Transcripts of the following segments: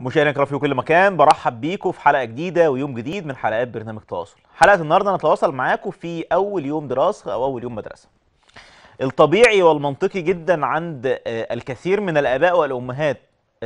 مشاهدينا الكرام في كل مكان برحب بيكم في حلقه جديده ويوم جديد من حلقات برنامج تواصل حلقه النهارده نتواصل معاكم في اول يوم دراسه او اول يوم مدرسه الطبيعي والمنطقي جدا عند آه، الكثير من الاباء والامهات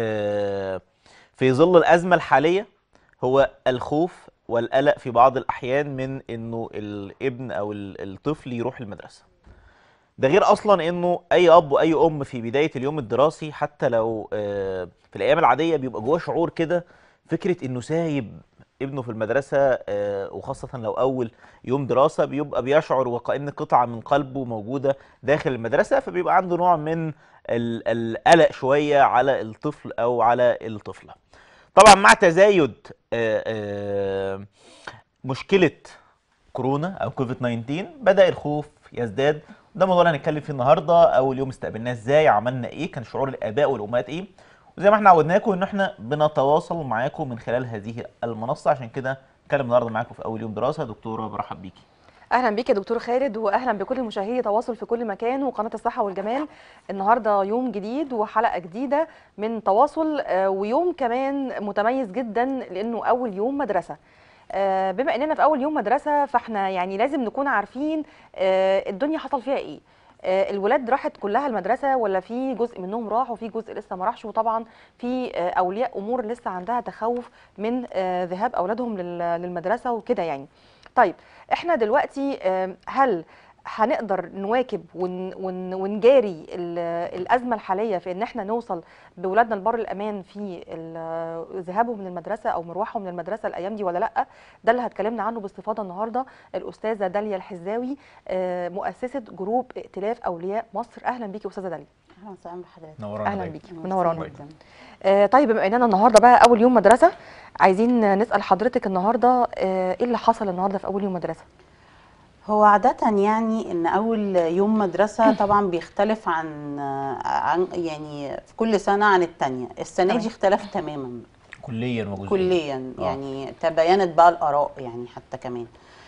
آه، في ظل الازمه الحاليه هو الخوف والقلق في بعض الاحيان من انه الابن او ال- الطفل يروح المدرسه ده غير اصلا انه اي اب واي ام في بدايه اليوم الدراسي حتى لو آه، في الايام العاديه بيبقى جواه شعور كده فكره انه سايب ابنه في المدرسه آه، وخاصه لو اول يوم دراسه بيبقى بيشعر وكأن قطعه من قلبه موجوده داخل المدرسه فبيبقى عنده نوع من ال- القلق شويه على الطفل او على الطفله. طبعا مع تزايد آه، آه، مشكله كورونا او كوفيد 19 بدا الخوف يزداد ده موضوع اللي هنتكلم فيه النهارده اول يوم استقبلناه ازاي عملنا ايه كان شعور الاباء والامهات ايه وزي ما احنا عودناكم ان احنا بنتواصل معاكم من خلال هذه المنصه عشان كده نتكلم النهارده معاكم في اول يوم دراسه دكتوره برحب بيكي اهلا بيك يا دكتور خالد واهلا بكل مشاهدي تواصل في كل مكان وقناه الصحه والجمال النهارده يوم جديد وحلقه جديده من تواصل آه، ويوم كمان متميز جدا لانه اول يوم مدرسه آه، بما اننا في اول يوم مدرسه فاحنا يعني لازم نكون عارفين آه، الدنيا حصل فيها ايه آه، الولاد راحت كلها المدرسه ولا في جزء منهم راح وفي جزء لسه ما راحش وطبعا في آه، اولياء امور لسه عندها تخوف من آه، ذهاب اولادهم لل- للمدرسه وكده يعني طيب احنا دلوقتي آم، هل هنقدر نواكب ون ون ونجاري ال- الازمه الحاليه في ان احنا نوصل باولادنا لبر الامان في ال- ذهابهم من المدرسه او مروحهم من المدرسه الايام دي ولا لا ده اللي هتكلمنا عنه باستفاضه النهارده الاستاذه داليا الحزاوي آه، مؤسسه جروب ائتلاف اولياء مصر اهلا بيكي استاذه داليا اهلا وسهلا بحضرتك نورانا اهلا دايما. بيكي أهلاً منورانا وسهلاً جداً. آه، طيب بما اننا النهارده بقى اول يوم مدرسه عايزين نسال حضرتك النهارده آه، ايه اللي حصل النهارده في اول يوم مدرسه هو عادة يعني ان اول يوم مدرسة طبعا بيختلف عن عن يعني في كل سنة عن التانية السنة تمام. دي اختلف تماما كليا وجزئيا كليا آه. يعني تباينت بقى الاراء يعني حتى كمان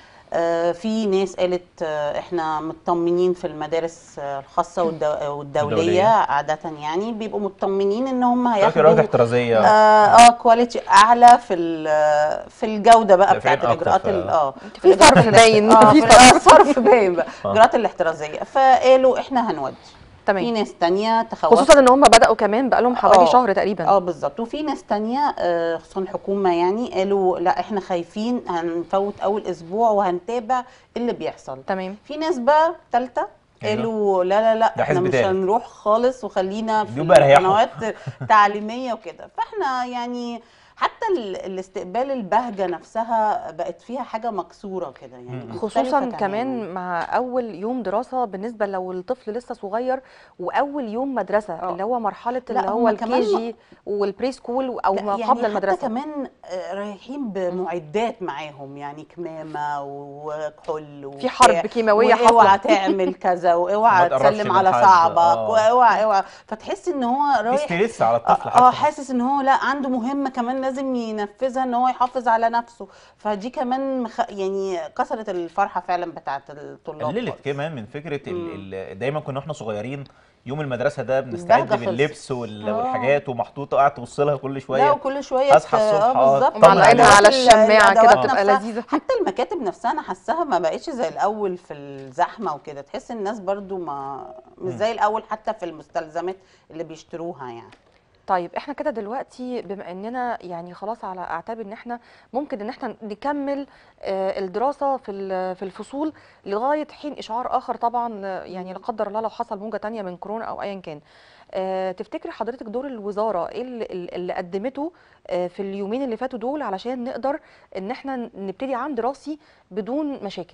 آه، في ناس قالت آه، احنا مطمنين في المدارس آه، الخاصة والدو- والدولية الدولية. عادة يعني بيبقوا مطمنين ان هم اجراءات هياخدوا احترازيه اه اه كواليتي اعلى في ال- في الجوده بقى دافعين بتاعت أكتر الاجراءات ف- ال- اه في الإجراءات صرف ال- باين، اه في في صرف. صرف باين بقى آه. الاجراءات الاحترازيه فقالوا احنا هنودي في تمام ناس تانية تخوفت خصوصا ان هم بداوا كمان بقالهم حوالي آه. شهر تقريبا اه بالظبط وفي ناس تانية آه، خصوصا الحكومة يعني قالوا لا احنا خايفين هنفوت اول اسبوع وهنتابع اللي بيحصل تمام في ناس بقى تالتة أيوة. قالوا لا لا لا ده احنا حزب مش تالت. هنروح خالص وخلينا في بيبقى أريحهم. قنوات تعليميه وكده فاحنا يعني حتى ال- الاستقبال البهجه نفسها بقت فيها حاجه مكسوره كده يعني مم. مختلفة خصوصا تماماً. كمان مع اول يوم دراسه بالنسبه لو الطفل لسه صغير واول يوم مدرسه آه. اللي هو مرحله لا، اللي هو هما الكي كمان جي والبري سكول او لا، ما يعني قبل حتى المدرسه كمان آه، رايحين بمعدات معاهم يعني كمامه وكحول في حرب كيماويه واوعى حاصله تعمل كذا واوعى ما تقربش تسلم من على حد، صعبك آه. واوعى اوعى فتحس ان هو في رايح ستريس على الطفل اه آه، حتى حاسس ان هو لا عنده مهمه كمان لازم ينفذها ان هو يحافظ على نفسه فدي كمان مخ... يعني كسرت الفرحه فعلا بتاعت الطلاب قللت خالص. كمان من فكره ال... مم. ال... دايما كنا احنا صغيرين يوم المدرسه ده بنستعد البهجة خلصت. باللبس وال... آه. والحاجات ومحطوطه قاعد تبص لها كل لا شويه وكل شويه أصحى ت- الصبح، اه آه، بالظبط طمن معلقينها على ال- الشماعه كده الأدوات بتبقى نفسها. لذيذه حتى المكاتب نفسها انا حاساها ما بقتش زي الاول في الزحمه وكده تحس الناس برضو ما مش مم. زي الاول حتى في المستلزمات اللي بيشتروها يعني طيب احنا كده دلوقتي بما اننا يعني خلاص على اعتاب ان احنا ممكن ان احنا نكمل آه، الدراسه في ال- في الفصول لغايه حين اشعار اخر طبعا آه، يعني لا قدر الله لو حصل موجه تانية من كورونا او ايا كان آه، تفتكري حضرتك دور الوزاره ايه اللي, اللي قدمته آه، في اليومين اللي فاتوا دول علشان نقدر ان احنا نبتدي عام دراسي بدون مشاكل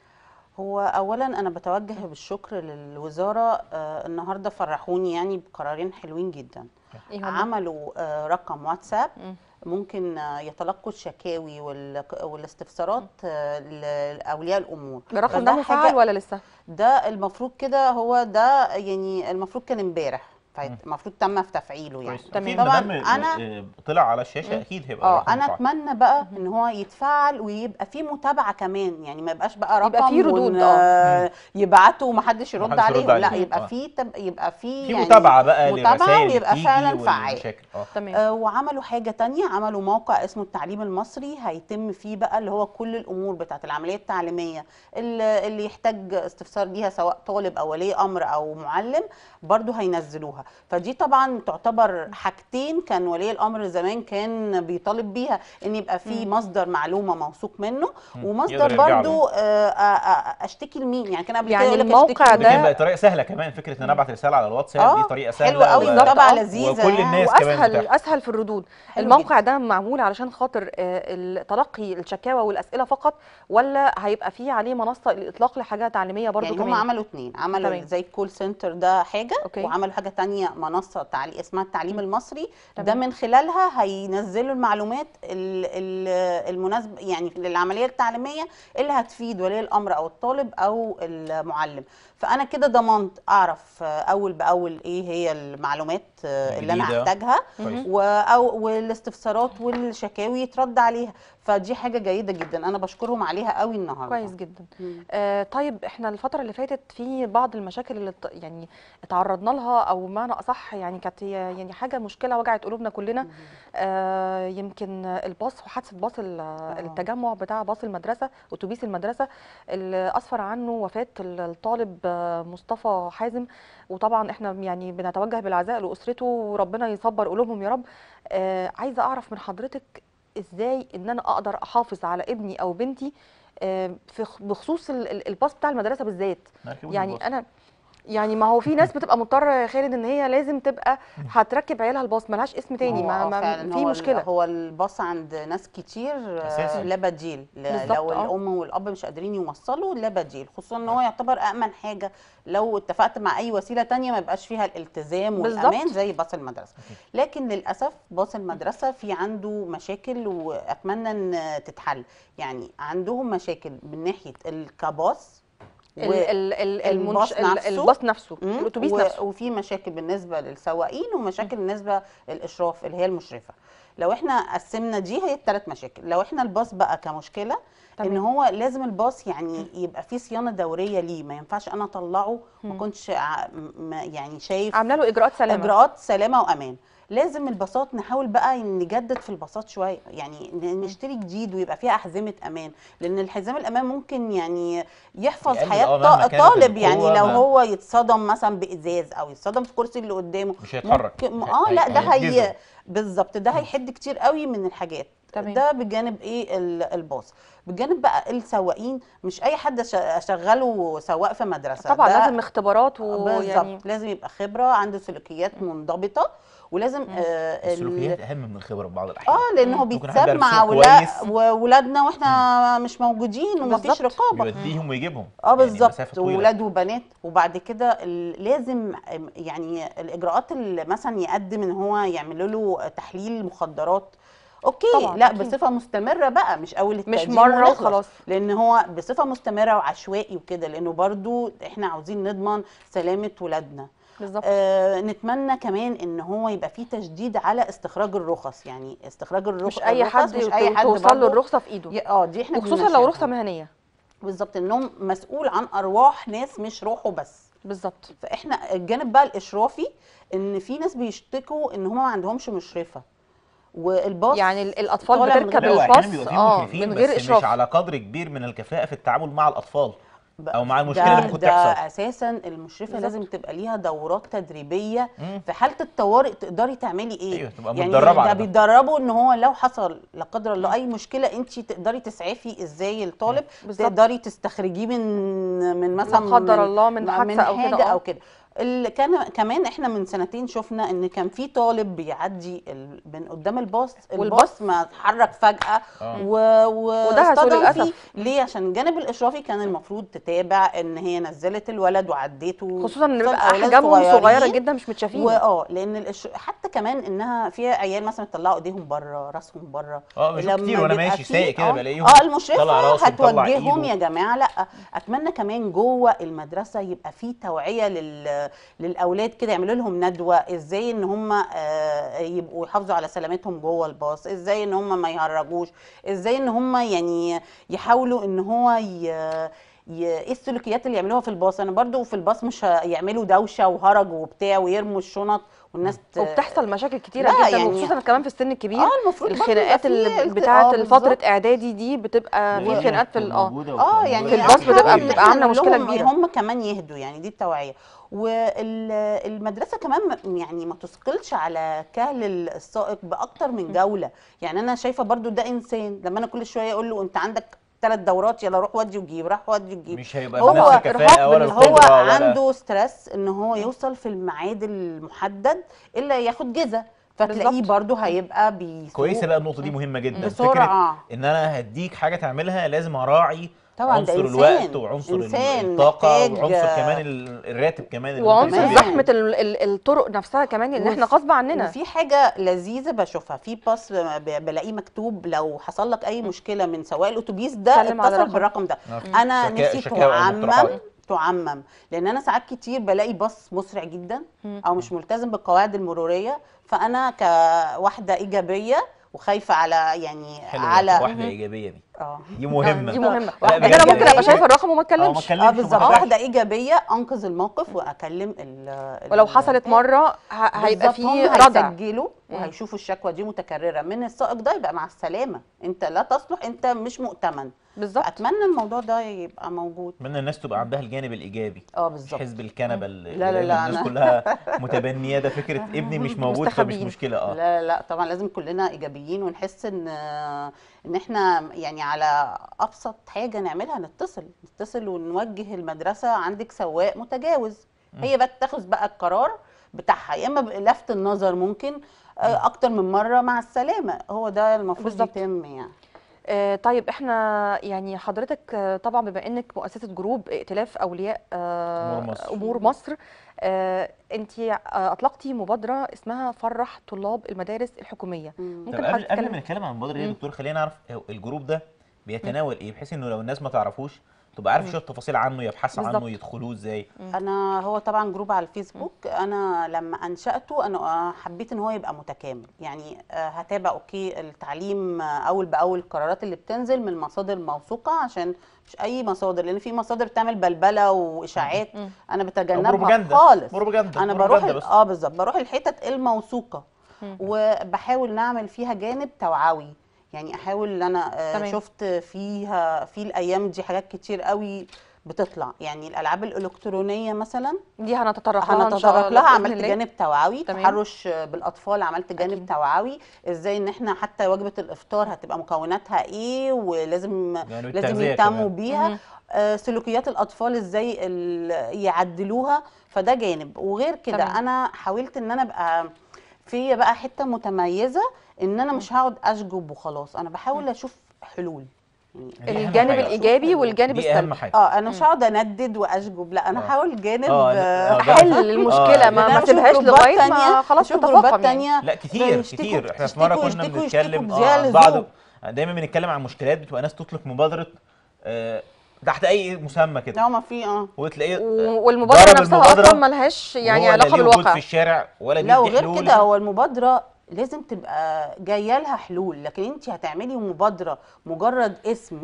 هو اولا انا بتوجه بالشكر للوزاره آه النهارده فرحوني يعني بقرارين حلوين جدا ايه هم عملوا آه رقم واتساب مم. ممكن آه، يتلقوا الشكاوي وال- والاستفسارات آه، لاولياء الامور الرقم ده فده مفعل حاجة- ولا لسه ده المفروض كده هو ده يعني المفروض كان امبارح فالمفروض تم في تفعيله يعني كويس تمام. اكيد طبعاً ما دام أنا- آه، طلع على الشاشه اكيد هيبقى اه رقم انا صح. اتمنى بقى ان هو يتفعل ويبقى فيه متابعه كمان يعني ما يبقاش بقى رقم يبقى فيه ردود، ون- اه. يبعتوا ومحدش يرد محدش يرد عليهم لا عليهم، يبقى اه. فيه تب... يبقى فيه في يعني متابعه بقى متابعة للرسائل ويبقى اللي فعلاً بتيجي فعال. والمشاكل اه تمام آه، وعملوا حاجة تانية عملوا موقع اسمه التعليم المصري هيتم فيه بقى اللي هو كل الأمور بتاعت العملية التعليمية اللي اللي يحتاج استفسار ليها سواء طالب أو ولي أمر أو معلم برضو هينزلوها فدي طبعا تعتبر حاجتين كان ولي الأمر زمان كان بيطالب بيها إن يبقى فيه مصدر معلومة موثوق منه يقدر ومصدر يرجع برضو آه، آه، آه، أشتكي لمين يعني كان قبل كده يعني يقول لك الموقع اشتكي ده- يمكن بقى طريقه سهله كمان فكره ان انا ابعت رساله على الواتساب اه دي طريقه سهله حلوة قوي و- بالظبط، متابعة اه. لذيذة وكل يعني. الناس كمان واسهل متاحة. اسهل في الردود حلو الموقع ده معمول علشان خاطر آه، تلقي الشكاوى والاسئله فقط ولا هيبقى فيه عليه منصه الاطلاق لحاجه تعليميه برضو يعني كمان هم عملوا اتنين عملوا تمام. زي الكول سنتر ده حاجه أوكي. وعملوا حاجه تانية منصه تعليق اسمها التعليم المصري ده تمام. من خلالها هينزلوا المعلومات ال- ال- المناسبه يعني للعمليه التعليميه اللي هتفيد ولي الامر او الطالب او المعلم فانا كده ضمنت اعرف آه، اول باول ايه هي المعلومات آه، اللي انا الجديدة. هحتاجها كويس. و- أو والاستفسارات والشكاوي يترد عليها فدي حاجه جيده جدا انا بشكرهم عليها قوي النهارده كويس جدا مم. آه طيب احنا الفترة اللي فاتت في بعض المشاكل اللي ت- يعني اتعرضنا لها او بمعنى اصح يعني كانت هي يعني حاجة مشكلة وجعت قلوبنا كلنا آه يمكن الباص وحادثة باص ال- التجمع بتاع باص المدرسة اتوبيس المدرسة اللي اسفر عنه وفاة ال- الطالب آه، مصطفى حازم وطبعا احنا يعني بنتوجه بالعزاء لاسرته وربنا يصبر قلوبهم يا رب آه عايزة اعرف من حضرتك ازاي ان انا اقدر احافظ على ابني او بنتي آه، في خ- بخصوص ال- ال- الباص بتاع المدرسه بالذات مركبوا يعني الباص. انا يعني ما هو في ناس بتبقى مضطره يا خالد ان هي لازم تبقى هتركب عيالها الباص ملهاش اسم تاني هو ما, آه ما فعلا في هو ال- مشكله هو الباص عند ناس كتير آه، أساسي. لا بديل ل- بالظبط، لو آه. الام والاب مش قادرين يوصلوا لا بديل خصوصا ان هو يعتبر امن حاجه لو اتفقت مع اي وسيله تانية ما يبقاش فيها الالتزام بالظبط. والامان زي باص المدرسه لكن للاسف باص المدرسه في عنده مشاكل واتمنى ان تتحل يعني عندهم مشاكل من ناحيه الكباص ال ال ال الباص المنش ال- نفسه. الباص نفسه مم. الاتوبيس و- نفسه وفي مشاكل بالنسبه للسواقين ومشاكل بالنسبه للاشراف اللي هي المشرفه لو احنا قسمنا دي هي الثلاث مشاكل لو احنا الباص بقى كمشكله ان تمام. هو لازم الباص يعني يبقى فيه صيانه دوريه ليه ما ينفعش انا اطلعه ما كنتش ع- م- يعني شايف عامله له اجراءات سلامه اجراءات سلامه وامان لازم الباصات نحاول بقى نجدد في الباصات شويه يعني ن- نشتري جديد ويبقى فيها احزمه امان لان الحزام الامان ممكن يعني يحفظ يقلل حياه اه مهما طا- كانت طالب يعني القوة لو ما- هو يتصدم مثلا بازاز او يتصدم في الكرسي اللي قدامه مش هيتحرك. ممكن هي- اه لا ده هيتجذب. هي بالظبط ده هيحد كتير قوي من الحاجات تمام. ده بجانب ايه ال- الباص بجانب بقى السواقين مش اي حد أش- اشغله سواق في مدرسه طبعا ده لازم اختبارات ويعني بالظبط لازم يبقى خبره عنده سلوكيات منضبطه ولازم آه ال- السلوكيات اهم من الخبره في بعض الاحيان اه لان هو ممكن حد بيتساب يعرف مع يسوق ولا- كويس. وولادنا واحنا مش موجودين ومفيش بالظبط. رقابه بيوديهم ويجيبهم اه يعني بالظبط مسافة طويلة. وولاد وبنات وبعد كده ال- لازم أم، يعني الاجراءات اللي مثلا يقدم ان هو يعملوا له تحليل مخدرات اوكي طبعاً، لا أكيد. بصفه مستمره بقى مش اول مش التقديم مرة ونخلص. وخلاص. لان هو بصفه مستمره وعشوائي وكده لانه برضو احنا عاوزين نضمن سلامه ولادنا بالظبط آه نتمنى كمان ان هو يبقى فيه تشديد على استخراج الرخص يعني استخراج الرخص مش اي الرخص حد مش اي حد توصل له برضو الرخصه في ايده ي- اه دي احنا وخصوصا لو بنناشدهم. رخصه مهنيه بالظبط انهم مسؤول عن ارواح ناس مش روحه بس بالظبط فاحنا الجانب بقى الاشرافي ان في ناس بيشتكوا ان هم ما عندهمش مشرفه والباص يعني ال- الاطفال طالع من بتركب غير- لا الباص واحيانا بيبقى فيه اه مشرفين من غير بس اشراف مش على قدر كبير من الكفاءه في التعامل مع الاطفال ب- او مع المشكله ده اللي ممكن ده تحصل اساسا المشرفه بالظبط. لازم تبقى ليها دورات تدريبيه مم. في حاله الطوارئ تقدري تعملي ايه أيوة، تبقى يعني متدربة ده على ده. بيتدربوا ان هو لو حصل لا قدر الله اي مشكله انت تقدري تسعفي ازاي الطالب بالظبط. تقدري تستخرجيه من من مثلا لا قدر الله من حادثة أو كده، حاجه آه. او كده اللي كان كمان احنا من سنتين شفنا ان كان في طالب بيعدي ال... من قدام الباص والباص الباص ما اتحرك فجاه آه. و... ودهسه واصطدم للأسف. فيه ليه عشان الجانب الاشرافي كان المفروض تتابع ان هي نزلت الولد وعدته خصوصا ان خصوصاً بيبقى أولاد احجامهم صغيره صغيرين. جدا مش متشافين واه لان الإش... حتى كمان انها في عيال مثلا طلعوا ايديهم بره راسهم بره اه بشوف لما كتير وانا بيبقى ماشي فيه- سايق كده آه، بلاقيهم اه طلع المشرفه راسه وطلع هتوجههم إيده. يا جماعه لا اتمنى كمان جوه المدرسه يبقى في توعيه لل... لل... للاولاد كده يعملوا لهم ندوه ازاي ان هم آه، يبقوا يحافظوا على سلامتهم جوه الباص ازاي ان هم ما يهرجوش ازاي ان هم يعني يحاولوا ان هو ي... ي... ايه السلوكيات اللي يعملوها في الباص انا برضو في الباص مش ه- يعملوا دوشه وهرج وبتاع ويرموا الشنط والناس ت... وبتحصل مشاكل كتيره لا، جدا يعني- وخصوصا كمان في السن الكبير اه المفروض برضو يبقى الخناقات فيه اللي الت- بتاعه آه، فتره بالظبط. اعدادي دي بتبقى في خناقات في ال- اه اه يعني في الباص نحاول بتبقى- إن بتبقى إحنا عاملة نقول مشكلة لهم كبيرة. هم كمان يهدوا يعني دي التوعيه والمدرسه كمان م- يعني ما تثقلش على كهل السائق باكتر من جوله يعني انا شايفه برضو ده انسان لما انا كل شويه اقول له انت عندك ثلاث دورات يلا روح ودي وجيب راح ودي وجيب مش هيبقى هو بنفس الكفاءة ولا هو القدرة ولا عنده ستريس ان هو يوصل في الميعاد المحدد الا ياخد جزء فتلاقيه بالظبط. برضو هيبقى بيسوق كويسه بقى النقطه دي مهمه جدا بسرعة. فكره ان انا هديك حاجه تعملها لازم اراعي طبعا ده عنصر إنسان. الوقت وعنصر إنسان الطاقه محتاج- وعنصر كمان ال- الراتب كمان اللي وعنصر ممكن يدفع كمان. بيه. زحمه ال- ال- الطرق نفسها كمان ان احنا وفي- غصب عننا وفي حاجه لذيذه بشوفها في باص ب- بلاقيه مكتوب لو حصل لك اي مشكله من سواق الاتوبيس ده سلم على اتصل الرقم. بالرقم ده آه. انا شكا- نسي شكاوى أو تعمم مقترحات. تعمم لان انا ساعات كتير بلاقي باص مسرع جدا مم. او مش ملتزم بالقواعد المروريه فانا كواحده ايجابيه وخايفه على يعني حلوه على واحده ايجابيه دي اه دي مهمه دي مهمه لا، ان انا بجد ممكن ابقى يعني. شايفه الرقم وما اه ما اتكلمش اتكلمش اه وما بالظبط فتحش. واحده ايجابيه انقذ الموقف واكلم ال ال- ولو حصلت مره ه- هيبقى بالظبط، في هم ردع هيسجلوا مم. وهيشوفوا الشكوى دي متكرره من السائق ده يبقى مع السلامه انت لا تصلح انت مش مؤتمن بالظبط فاتمنى الموضوع ده يبقى موجود اتمنى الناس تبقى عندها الجانب الايجابي اه مش بالظبط حزب الكنبه اللي لا، لا، لأن لا، الناس أنا- كلها متبنيه ده فكره ابني مش موجود فمش مستخبيين. مشكله اه لا لا لا طبعا لازم كلنا ايجابيين ونحس ان ان احنا يعني على ابسط حاجه نعملها نتصل نتصل ونوجه المدرسه عندك سواق متجاوز هي بقى تاخذ بقى القرار بتاعها يا اما لفت النظر ممكن آه، اكتر من مره مع السلامه هو ده المفروض بالظبط. يتم يعني آه، طيب احنا يعني حضرتك آه، طبعا بما انك مؤسسه جروب ائتلاف اولياء آه، أمور مصر. امور مصر انت اطلقتي مبادره اسمها فرح طلاب المدارس الحكوميه مم. طب ممكن قبل حضرتك قبل ما تتكلم نتكلم عن المبادره دي يا مم. دكتور خلينا نعرف هو الجروب ده بيتناول ايه بحيث انه لو الناس ما تعرفوش تبقى عارف شويه تفاصيل عنه يبحثوا عنه بالظبط. يدخلوه ازاي انا هو طبعا جروب على الفيسبوك انا لما انشاته انا حبيت ان هو يبقى متكامل يعني آه، هتابع اوكي التعليم آه، اول باول القرارات اللي بتنزل من مصادر موثوقه عشان مش اي مصادر لان في مصادر بتعمل بلبله واشاعات مم. انا أو بتجنبها بروباجندا خالص بروباجندا انا بروح بروباجندا ال- بس اه بالظبط بروح الحتت الموثوقه مم. وبحاول نعمل فيها جانب توعوي يعني احاول ان انا آه، تمام. شفت فيها في الايام دي حاجات كتير قوي بتطلع يعني الالعاب الالكترونيه مثلا دي هنتطرق لها ان شاء هنتطرق الله لها بإذن عملت الله. جانب توعوي تمام. تحرش بالاطفال عملت جانب أكيد. توعوي ازاي ان احنا حتى وجبه الافطار هتبقى مكوناتها ايه ولازم جانب لازم التغذية يهتموا كمان. بيها مم. آه، سلوكيات الاطفال ازاي ال- يعدلوها فده جانب وغير كده تمام. انا حاولت ان انا ابقى فيا بقى حته متميزه ان انا مش هقعد اشجب وخلاص انا بحاول اشوف حلول يعني دي أهم الجانب حاجة. الايجابي والجانب دي اهم السلبي حاجه اه انا مش هقعد اندد واشجب لا انا آه. هحاول جانب آه، آه، آه، ده- حل المشكله آه، ما لا، ما نشوف تسيبهاش جروبات لغايه ما تانية، خلاص نشوف جروبات تتفاقم يعني تانية لا كتير يشتكوا- كتير احنا في يشتكوا- مره كنا يشتكوا- بنتكلم يشتكوا بزيادة اه بعض لزوم. دايما بنتكلم عن مشكلات بتبقى ناس تطلق مبادره آه تحت اي مسمى كده لا ما في اه وتلاقيه و- والمبادره ضرب نفسها المبادرة اصلا ملهاش يعني وهو لا علاقه ليه وجود بالواقع في الشارع ولا لا بيدي وغير حلول كده هو المبادرة لازم تبقى جاية لها حلول لكن انت هتعملي مبادرة مجرد اسم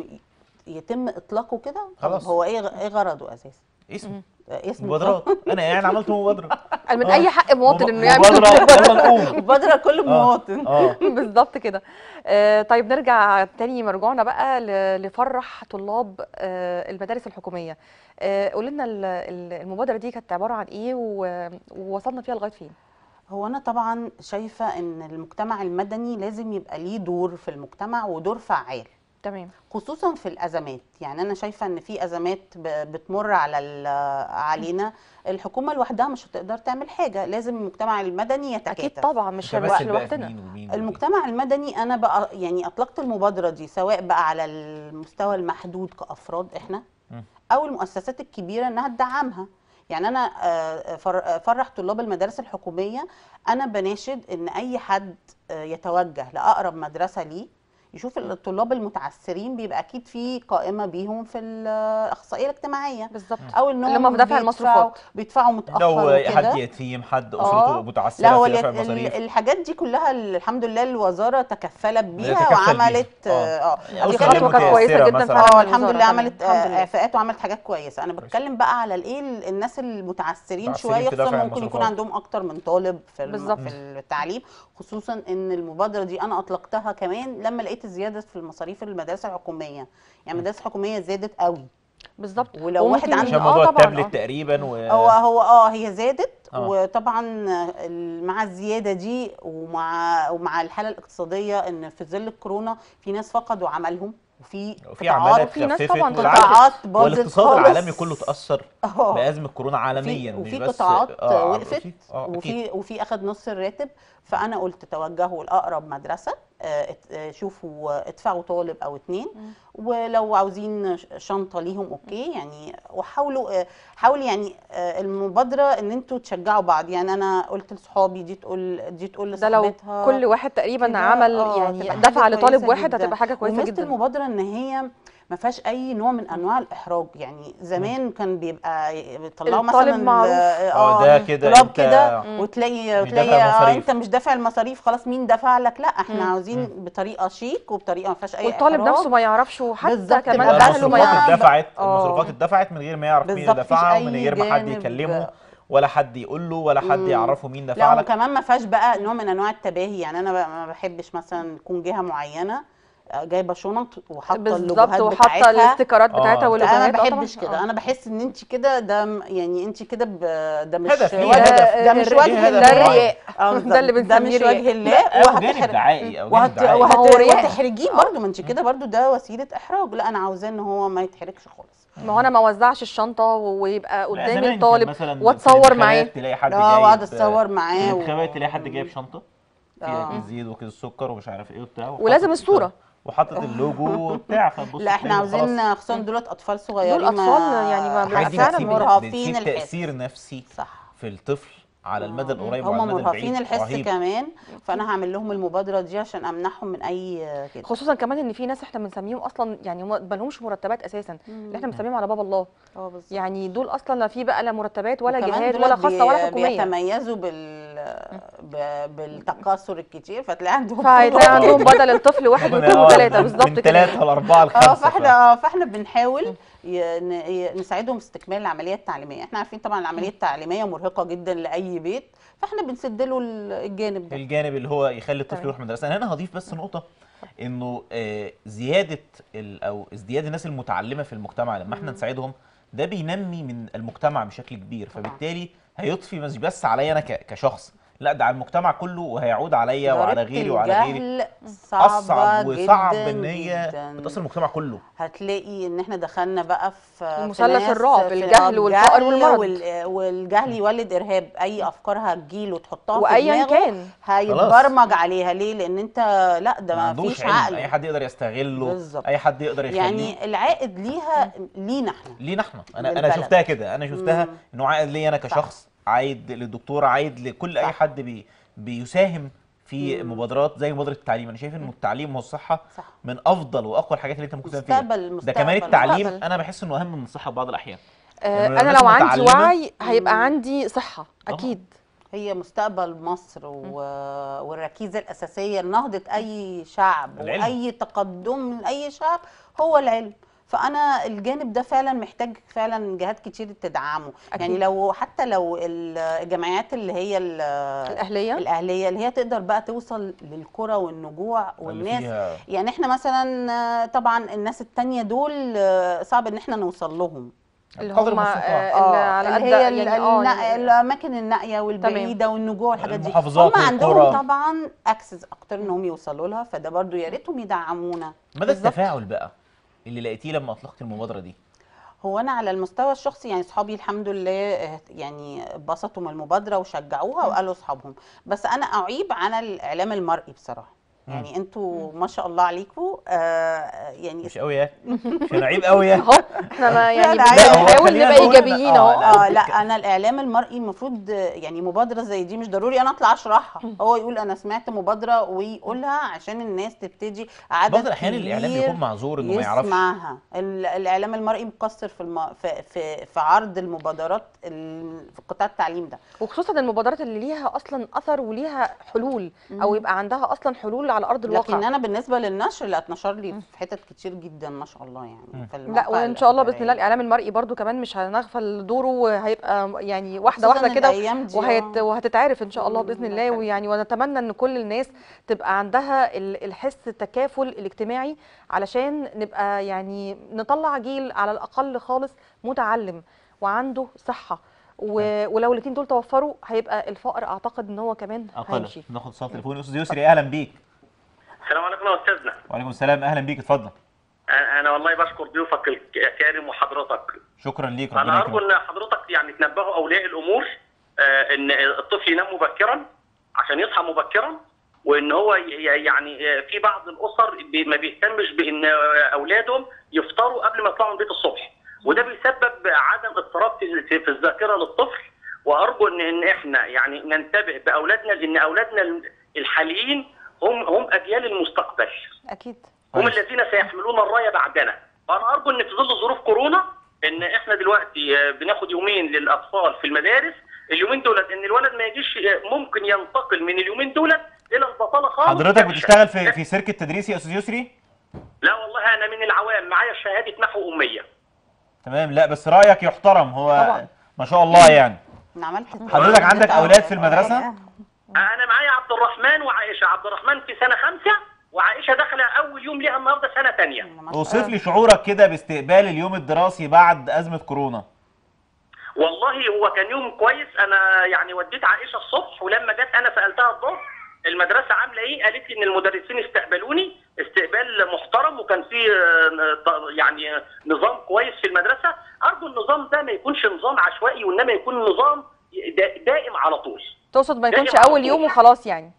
يتم اطلاقه كده طب خلاص. هو ايه ايه غرضه اساسا اسم آه، اسم مبادرات انا يعني عملت مبادره قال من آه. اي حق مواطن مب- انه يعمل مبادره يلا نقوم مبادرة كل آه، مواطن اه بالظبط كده آه، طيب نرجع تاني مرجوعنا بقى ل- لفرح طلاب آه، المدارس الحكوميه آه، قول لنا ال- ال- المبادره دي كانت عباره عن ايه و- ووصلنا فيها لغايه فين هو انا طبعا شايفة ان المجتمع المدني لازم يبقى ليه دور في المجتمع ودور فعال تمام خصوصا في الازمات يعني انا شايفه ان في ازمات ب- بتمر على ال- علينا الحكومه لوحدها مش هتقدر تعمل حاجه لازم المجتمع المدني يتكاتف اكيد طبعا مش هنبقى متمثل بقى في لوحدنا مين ومين ومين. المجتمع المدني انا بقى يعني اطلقت المبادره دي سواء بقى على المستوى المحدود كافراد احنا مم. او المؤسسات الكبيره انها تدعمها يعني انا آه، فر- آه، فرح طلاب المدارس الحكوميه انا بناشد ان اي حد آه، يتوجه لاقرب مدرسه ليه يشوف الطلاب المتعثرين بيبقى اكيد في قائمه بيهم في الاخصائيه الاجتماعيه بالظبط او انهم اللي هم في دفع بيدفعوا- المصروفات. بيدفعوا متاخر لو وكده حد يتيم حد آه. اسرته متعثره لا هو في دفع اليت- المصاريف ال- الحاجات دي كلها الحمد لله الوزاره تكفلت بيها تكفل بيها. وعملت آه. اه يعني دي أسرة خطوه كانت كويسه متيسرة جدا مثلاً. فعلا اه من الحمد الوزارة لله تمام. عملت الحمد آه، لله. اعفاءات وعملت حاجات كويسه انا كويس. بتكلم بقى على الايه الناس المتعثرين متعثرين شويه في دفع خصوصا ممكن يكون المصروفات. عندهم اكتر من طالب في الم- بالظبط. في التعليم خصوصا ان المبادره دي انا اطلقتها كمان لما لقيت الزياده في المصاريف المدارس الحكوميه يعني المدارس الحكوميه زادت قوي بالظبط ولو واحد وممكن- عنده- عشان آه موضوع طبعاً، آه. التابلت تقريبا و... هو هو اه هي زادت آه. وطبعا ال- مع الزياده دي ومع ومع الحاله الاقتصاديه ان في ظل الكورونا في ناس فقدوا عملهم وفي وفي عماله قطاعات في ناس اتخففت طبعاً والعكس. قطاعات هو باظت الاقتصاد خالص. العالمي كله تاثر اه بازمه كورونا عالميا وفي, مش وفي بس قطاعات آه، وقفت وفي- آه، أكيد. وفي وفي اخد نص الراتب فانا قلت توجهوا لاقرب مدرسه آه، ات- آه، شوفوا ادفعوا طالب او اتنين ولو عاوزين ش- شنطه ليهم اوكي يعني وحاولوا آه، حاول يعني آه، المبادره ان انتوا تشجعوا بعض يعني انا قلت لاصحابي دي تقول دي تقول ده لو لصاحبتها كل واحد تقريبا كده، عمل آه، يعني تبقى دفع حاجة لطالب كويسة واحد جداً. هتبقى حاجه كويسه وميزه جدا المبادره ان هي ما فيهاش اي نوع من انواع الاحراج يعني زمان كان بيبقى بيطلعوا الطالب مثلا معروف. اه ده كده طلاب أنت كده مم. وتلاقي مش وتلاقي دافع آه المصاريف. انت مش دافع المصاريف خلاص مين دفع لك لا احنا مم. عاوزين بطريقه شيك وبطريقه ما فيهاش اي والطالب إحراج. نفسه ما يعرفش وحتى بالظبط، كمان تبقى يبقى اهله ما المصروفات المصروفات يعرفش اتدفعت آه. المصروفات اتدفعت من غير ما يعرف مين اللي بالظبط، مفيش دفعها أي ومن غير ما حد جانب- يكلمه ولا حد يقول له ولا حد مم. يعرفه مين دفع لا لك وكمان ما فيهاش بقى نوع من انواع التباهي يعني انا بقى ما بحبش مثلا تكون جهه معينه آه، جايبه شنط وحاطه بالظبط اللوجوهات وحاطه بتاعتها الاستيكرات آه. بتاعتها انا ما واللوجوهات آه بحبش طبعاً. كده آه. انا بحس ان انت كده ده م- يعني انت كده ب- ده مش هدف، ليه وجه- هدف. ده مش ليه وجه هدف الله ده الرياء آه، ده اللي بالظبط. ده بنسميه مش رياء. وجه الله لا او جانب وهتحرج دعائي او جانب وهت... دعائي وهت... هو رياء. وهتحرجيه برضه ما انت كده برضه ده وسيله احراج لا انا عاوزاه ان هو ما يتحرجش خالص ما هو انا ما اوزعش الشنطه ويبقى لا، قدامي زمان كان الطالب مثلاً في واتصور الانتخابات معاه تلاقي حد اه جايب واقعد اتصور معاه في و... الانتخابات تلاقي حد جايب شنطه فيها آه. كيس زيت وكيس السكر ومش عارف ايه وبتاع وحاطط- ولازم الصورة. وحاطط اللوجو وبتاع فتبص لا احنا تلاقي خلاص عاوزين خصوصا دولت اطفال صغيرين دول أطفال يعني ما الحاجات دي فعلاً بتسيب مرهفين بتسيب الحس. تأثير نفسي صح في الطفل على المدى القريب هم وعلى المدى مرهفين البعيد الحس رهيب. كمان فانا هعمل لهم المبادره دي عشان امنعهم من اي كده خصوصا كمان ان في ناس احنا بنسميهم اصلا يعني ما لهمش مرتبات اساسا اللي احنا بنسميهم على باب الله اه بالظبط يعني دول اصلا لا في بقى لا مرتبات ولا وكمان جهات دولت ولا خاصه ولا بي- حكوميه بيتميزوا بال ب- بالتكاثر الكتير فتلاقي عندهم فهيتلاقي عندهم بدل الطفل واحد ربنا واثنين يقوي. وثلاثه بالظبط من كده ثلاثة لأربعة اه لخمسة فاحنا فاحنا بنحاول ي- ن- ي- نساعدهم في استكمال العمليه التعليميه احنا عارفين طبعا العمليه التعليميه مرهقه جدا لاي بيت فاحنا بنسد له ال- الجانب ده الجانب اللي هو يخلي الطفل تمام. يروح مدرسه انا هنا هضيف بس نقطه انه آه، زياده ال- او ازدياد الناس المتعلمه في المجتمع لما احنا نساعدهم ده بينمي من المجتمع بشكل كبير طبعاً. فبالتالي هيضفي مش بس عليا انا ك- كشخص لا ده على المجتمع كله وهيعود عليا وعلى ضريبة غيري وعلى غيري الجهل صعبة اصعب وصعب جدا ان هي جداً. بتاثر المجتمع كله هتلاقي ان احنا دخلنا بقى في في المثلث ناس الرعب، في الجهل والفقر الجهل والمرض. وال- والجهل يولد ارهاب اي افكار هتجيله تحطها في وايا دماغه كان هيتبرمج عليها ليه لان انت لا ده ما ما عندوش فيش علم عقل اي حد يقدر يستغله بالظبط. اي حد يقدر يخليه يعني العائد ليها لينا احنا لينا احنا انا انا للبلد. شفتها كده انا شفتها مم. انه عائد ليا انا كشخص عايد للدكتور عايد لكل اي صح. حد بي بيساهم في مم. مبادرات زي مبادره التعليم انا شايف انه التعليم والصحه صح من افضل واقوى الحاجات اللي انت ممكن تساهم فيها مستقبل ده مستقبل كمان التعليم مستقبل. انا بحس انه اهم من الصحه في بعض الاحيان آه يعني انا الناس لو عندي المتعلمة- وعي هيبقى مم. عندي صحه طبعاً. اكيد هي مستقبل مصر و... والركيزه الاساسيه لنهضه اي شعب العلم. واي تقدم من اي شعب هو العلم فانا الجانب ده فعلا محتاج فعلا جهات كتير تدعمه أكيد. يعني لو حتى لو ال- الجمعيات اللي هي ال- الاهليه الاهليه اللي هي تقدر بقى توصل للقرى والنجوع اللي والناس فيها يعني احنا مثلا آه، طبعا الناس التانية دول آه، صعب ان احنا نوصل لهم اللي قدر هم المستطاع. اللي على اللي قد هي ال- يعني اه النق- يعني الاماكن النائيه والبعيده والنجوع والحاجات دي المحافظات هم عندهم والقرى. طبعا اكسس اكتر انهم يوصلوا لها فده برضو يا ريتهم يدعمونا مدى بالظبط. التفاعل بقى اللي لقيتيه لما اطلقت المبادره دي هو انا على المستوى الشخصي يعني اصحابي الحمد لله اه، يعني اتبسطوا من المبادره وشجعوها وقالوا اصحابهم بس انا اعيب على الاعلام المرئي بصراحه يعني انتوا ما شاء الله عليكم آه يعني مش قوي يعني مش لعيب قوي يعني اهو احنا ما يعني لا، لا، هو بنحاول خلينا نبقى نقول إن- ايجابيين آه، اهو لا. اه لا انا الاعلام المرئي المفروض يعني مبادره زي دي مش ضروري انا اطلع اشرحها هو يقول انا سمعت مبادره ويقولها عشان الناس تبتدي عدد بعض الاحيان الاعلام كبير بيكون معذور انه ما يعرفش يسمعها ال- الاعلام المرئي مقصر في الم... في, في في عرض المبادرات ال... في قطاع التعليم ده وخصوصا المبادرات اللي ليها اصلا اثر وليها حلول او يبقى عندها اصلا حلول على ارض الواقع لكن انا بالنسبه للنشر لا اتنشر لي في حتت كتير جدا ما شاء الله يعني في لا المواقع وان شاء الله باذن الله الإخبارية. الاعلام المرئي برضو كمان مش هنغفل دوره وهيبقى يعني واحده خصوصاً واحده كده الأيام دي، وهيت آه. وهتتعرف ان شاء الله مم، باذن ده الله حقيقي. ويعني ونتمنى ان كل الناس تبقى عندها ال- الحس التكافل الاجتماعي علشان نبقى يعني نطلع جيل على الاقل خالص متعلم وعنده صحه و... ولو الاثنين دول توفروا هيبقى الفقر اعتقد ان هو كمان اقل هيمشي ناخد اتصال تليفوني استاذ يسري اهلا بيك السلام عليكم يا استاذنا وعليكم السلام اهلا بيك اتفضل انا أنا والله بشكر ضيوفك الكريم وحضرتك شكرا ليك انا ربنا ارجو يكرمك ان حضرتك يعني تنبهوا اولياء الامور آه، ان الطفل ينام مبكرا عشان يصحى مبكرا وان هو ي- يعني آه، في بعض الاسر بي- ما بيهتمش بان آه، اولادهم يفطروا قبل ما يطلعوا من البيت الصبح وده بيسبب عدم اضطراب في في- في الذاكره للطفل وارجو ان ان احنا يعني ننتبه باولادنا لان اولادنا الحاليين هم هم اجيال المستقبل اكيد هم كويس. الذين سيحملون الرايه بعدنا فانا ارجو ان في ظل ظروف كورونا ان احنا دلوقتي آه، بناخد يومين للاطفال في المدارس اليومين دولت ان الولد ما يجيش آه، ممكن ينتقل من اليومين دولت الى البطاله خالص حضرتك يخشى. بتشتغل في في سيرك التدريس يا استاذ يسري لا والله انا من العوام معايا شهاده نحو اميه تمام لا بس رايك يحترم هو طبعا. ما شاء الله يعني انا عملت حضرتك عندك أولاد في المدرسة؟ انا معايا عبد الرحمن وعائشه عبد الرحمن في سنه خمسه وعائشه داخله اول يوم ليها النهارده سنه ثانيه اوصف لي شعورك كده باستقبال اليوم الدراسي بعد ازمه كورونا والله هو كان يوم كويس انا يعني وديت عائشه الصبح ولما جت انا سالتها الظهر المدرسه عامله ايه قالت لي ان المدرسين استقبلوني استقبال محترم وكان في آه، ط- يعني نظام كويس في المدرسه ارجو النظام ده ما يكونش نظام عشوائي وانما يكون نظام دا- دائم على طول تقصد ما لا، يكونش يبقى اول يوم وخلاص يعني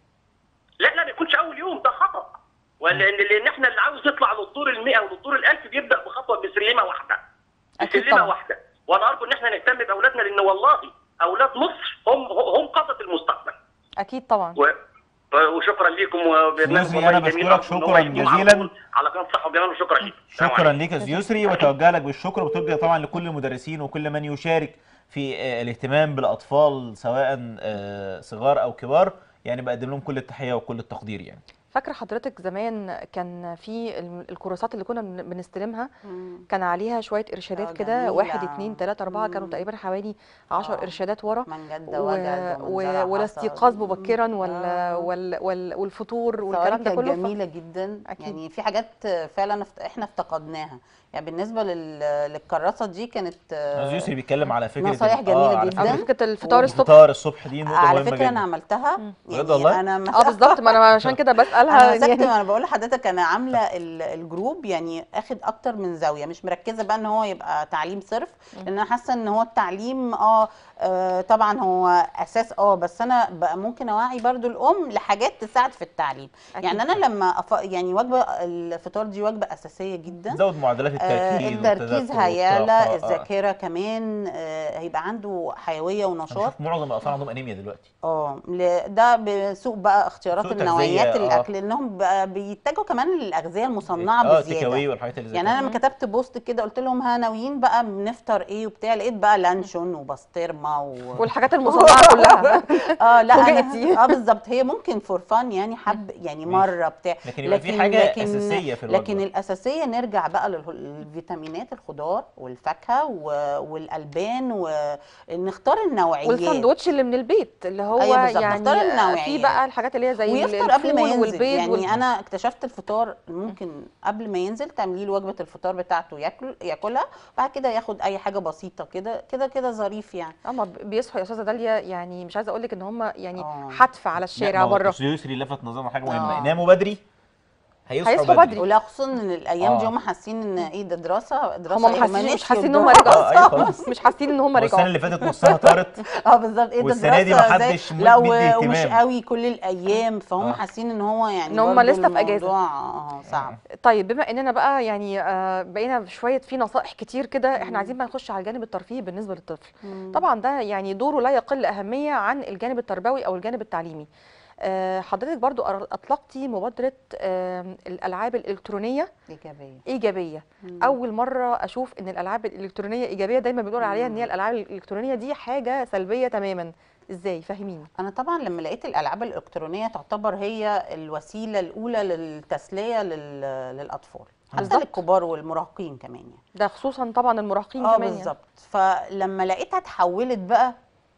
لا لا ما يكونش اول يوم ده خطا ولان لان احنا اللي عاوز يطلع للدور ال 100 وللدور ال 1000 بيبدا بخطوه بسلمه واحده أكيد بسلمه طبعا. واحده وانا ارجو ان احنا نهتم باولادنا لان والله اولاد مصر هم هم قاده المستقبل اكيد طبعا و... وشكرا لكم وبرنامج يسري، والله أنا جميل. بشكرك أرجو إن هو شكراً يدوم على جزيلاً. طول على قناه صحه وجمال وشكرا ليك السلام شكرا عليكم. ليك يا استاذ يسري وتوجه لك بالشكر وتوجه طبعا لكل المدرسين وكل من يشارك في آه، الاهتمام بالاطفال سواء آه، صغار او كبار يعني بقدم لهم كل التحيه وكل التقدير يعني فاكره حضرتك زمان كان في ال- الكورسات اللي كنا بن- بنستلمها مم. كان عليها شويه ارشادات آه، كده جميلة. واحد اتنين تلاته اربعه كانوا مم. تقريبا حوالي 10 آه. ارشادات ورا من جد و... وجد و... ومن زرع والاستيقاظ حصد. مبكرا وال... آه. وال... وال... والفطور الثواني والكلام ده كانت كله ف- جميله جدا أكيد. يعني في حاجات فعلا افت- احنا افتقدناها يعني بالنسبه لل... للكراسه دي كانت استاذ يسري بيتكلم على فكره نصايح ال- جميلة على جداً. فكرة على فكره الفطار الصبح الفطار الصبح دي نقطه على مهمه فكره انا جدا عملتها بجد والله؟ انا مس- اه بالظبط ما انا عشان كده انا بسالها مسكت يعني ما انا بقول لحضرتك انا عامله ال- الجروب يعني اخد اكتر من زاويه مش مركزه بقى ان هو يبقى تعليم صرف لان انا حاسه ان هو التعليم اه آه، طبعا هو اساس اه بس انا بقى ممكن اوعي برضو الام لحاجات تساعد في التعليم أكيد. يعني انا لما أف... يعني وجبه الفطار دي وجبه اساسيه جدا زود معدلات آه، التركيز التركيز والتذكر هيعلى والطاقة. آه. الذاكره كمان آه، هيبقى عنده حيويه أنا ونشاط بشوف معظم الاطفال عندهم انيميا دلوقتي اه ل- ده بسوق بقى اختيارات سوء النوعيات تغذية، آه. الاكل انهم بقى بيتجهوا كمان للاغذيه المصنعه اه تيك بزياده اواي والحاجات اللي زي يعني كده. انا لما كتبت بوست كده قلت لهم ها ناويين بقى بنفطر ايه وبتاع لقيت بقى لانشون وبسطرمه و... والحاجات المصنعه كلها اه لا فوجئتي. أنا اه بالظبط هي ممكن فور فان يعني حب يعني ماشي. مره بتاع لكن يبقى في حاجة أساسية في الوجبة. لكن الاساسيه نرجع بقى للفيتامينات الخضار والفاكهه و- والالبان ونختار النوعيات والساندوتش اللي من البيت اللي هو أيوة بالظبط، يعني نختار في النوعيات. بقى الحاجات اللي هي زي ويفطر قبل ما الفول ينزل والبيض يعني وال... انا اكتشفت الفطار ممكن قبل ما ينزل تعملي له وجبه الفطار بتاعته ياكل ياكلها بعد كده ياخد اي حاجه بسيطه كده كده كده ظريف يعني اما بيصحوا يا استاذه داليا يعني مش عايزه اقول لك ان هم يعني آه. حتف على الشارع لا، ما هو بره أستاذ يسري لفت نظرنا حاجه مهمه آه. يناموا بدري هيصحوا هيصحوا بدري بدري. ولا خصوصا ان الايام دي آه. هم حاسين ان ايه ده دراسه دراسه هم إيه؟ حاسين نسيوا مش حاسين ان هم الدراسة. آه، أيوة رجعوا خلاص. مش حاسين ان هم والسنه رجعوا اللي فاتت نصها طارت اه بالظبط ايه ده والسنة دي دراسة محدش زي- مد- لا مدي و- ومش اهتمام. قوي كل الايام فهم آه. حاسين ان هو يعني إن هم برضو لسه في أجازة. الموضوع اه صعب طيب بما اننا بقى يعني آه، بقينا شويه في نصائح كتير كده احنا عايزين بقى نخش على الجانب الترفيهي بالنسبه للطفل طبعا ده يعني دوره لا يقل اهميه عن الجانب التربوي او الجانب التعليمي آه، حضرتك برضو أر- اطلقتي مبادره آه، الالعاب الالكترونيه ايجابيه ايجابيه اول مره اشوف ان الالعاب الالكترونيه ايجابيه دايما بنقول عليها ان هي الالعاب الالكترونيه دي حاجه سلبيه تماما ازاي فهميني انا طبعا لما لقيت الالعاب الالكترونيه تعتبر هي الوسيله الاولى للتسليه لل- للاطفال حتى بالظبط. للكبار والمراهقين كمان يعني ده خصوصا طبعا المراهقين اه كمان يعني. بالظبط فلما لقيتها اتحولت بقى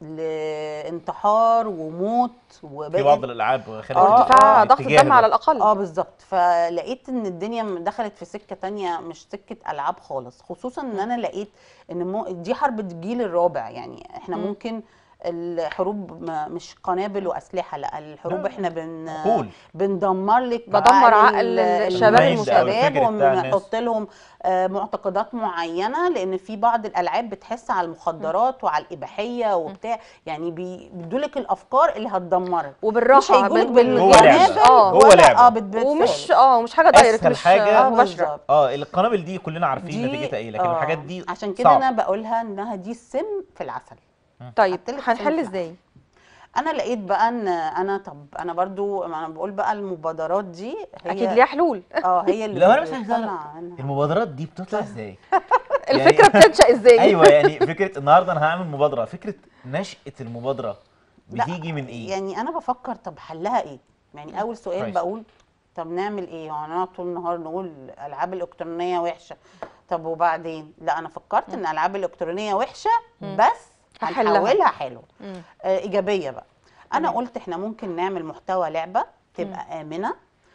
لانتحار وموت في وبقت بعض الالعاب خلت آه، ارتفاع آه، ضغط الاتجاه الدم ده. على الاقل اه بالظبط فلقيت ان الدنيا دخلت في سكه تانية مش سكه العاب خالص خصوصا ان انا لقيت ان مو دي حرب الجيل الرابع يعني احنا مم. ممكن الحروب ما- مش قنابل واسلحه لا الحروب لا، احنا بن عقول. بندمر لك بدمر عقل ال- الشباب المايند أو الفكر الشباب بتاع الناس. ونحط لهم آه، معتقدات معينه لان في بعض الالعاب بتحس على المخدرات وعلى الاباحيه وبتاع يعني بي- بيدولك الافكار اللي هتدمرك مش وبالراحه هيجولك بال- هو بالجنابه لعبة. اه هو ولا- لعبة. اه بت- بتسال. ومش اه مش حاجه دايركت أسهل مش حاجة. آه آه، مباشره بالظبط. اه القنابل دي كلنا عارفين دي- نتيجتها ايه لكن آه، الحاجات دي عشان كده صعب. انا بقولها انها دي السم في العسل طيب حطلك هنحل سم في ازاي انا لقيت بقى ان انا طب انا برضو انا بقول بقى المبادرات دي هي اكيد ليها حلول اه هي اللي لو انا بس عايز بتطلع أعرف، عنها. المبادرات دي بتطلع ازاي؟ الفكره بتنشا ازاي ايوه يعني فكره النهارده انا هعمل مبادره فكره نشاه المبادره لا، بتيجي من ايه؟ يعني انا بفكر طب حلها ايه يعني اول سؤال كويس. بقول طب نعمل ايه هو هنقعد طول النهار نقول الالعاب الالكترونيه وحشه طب وبعدين لا انا فكرت ان الالعاب الالكترونيه وحشه بس هحلها. هنحولها حلوه مم. آه، ايجابيه بقى انا تمام. قلت احنا ممكن نعمل محتوى لعبه تبقى امنه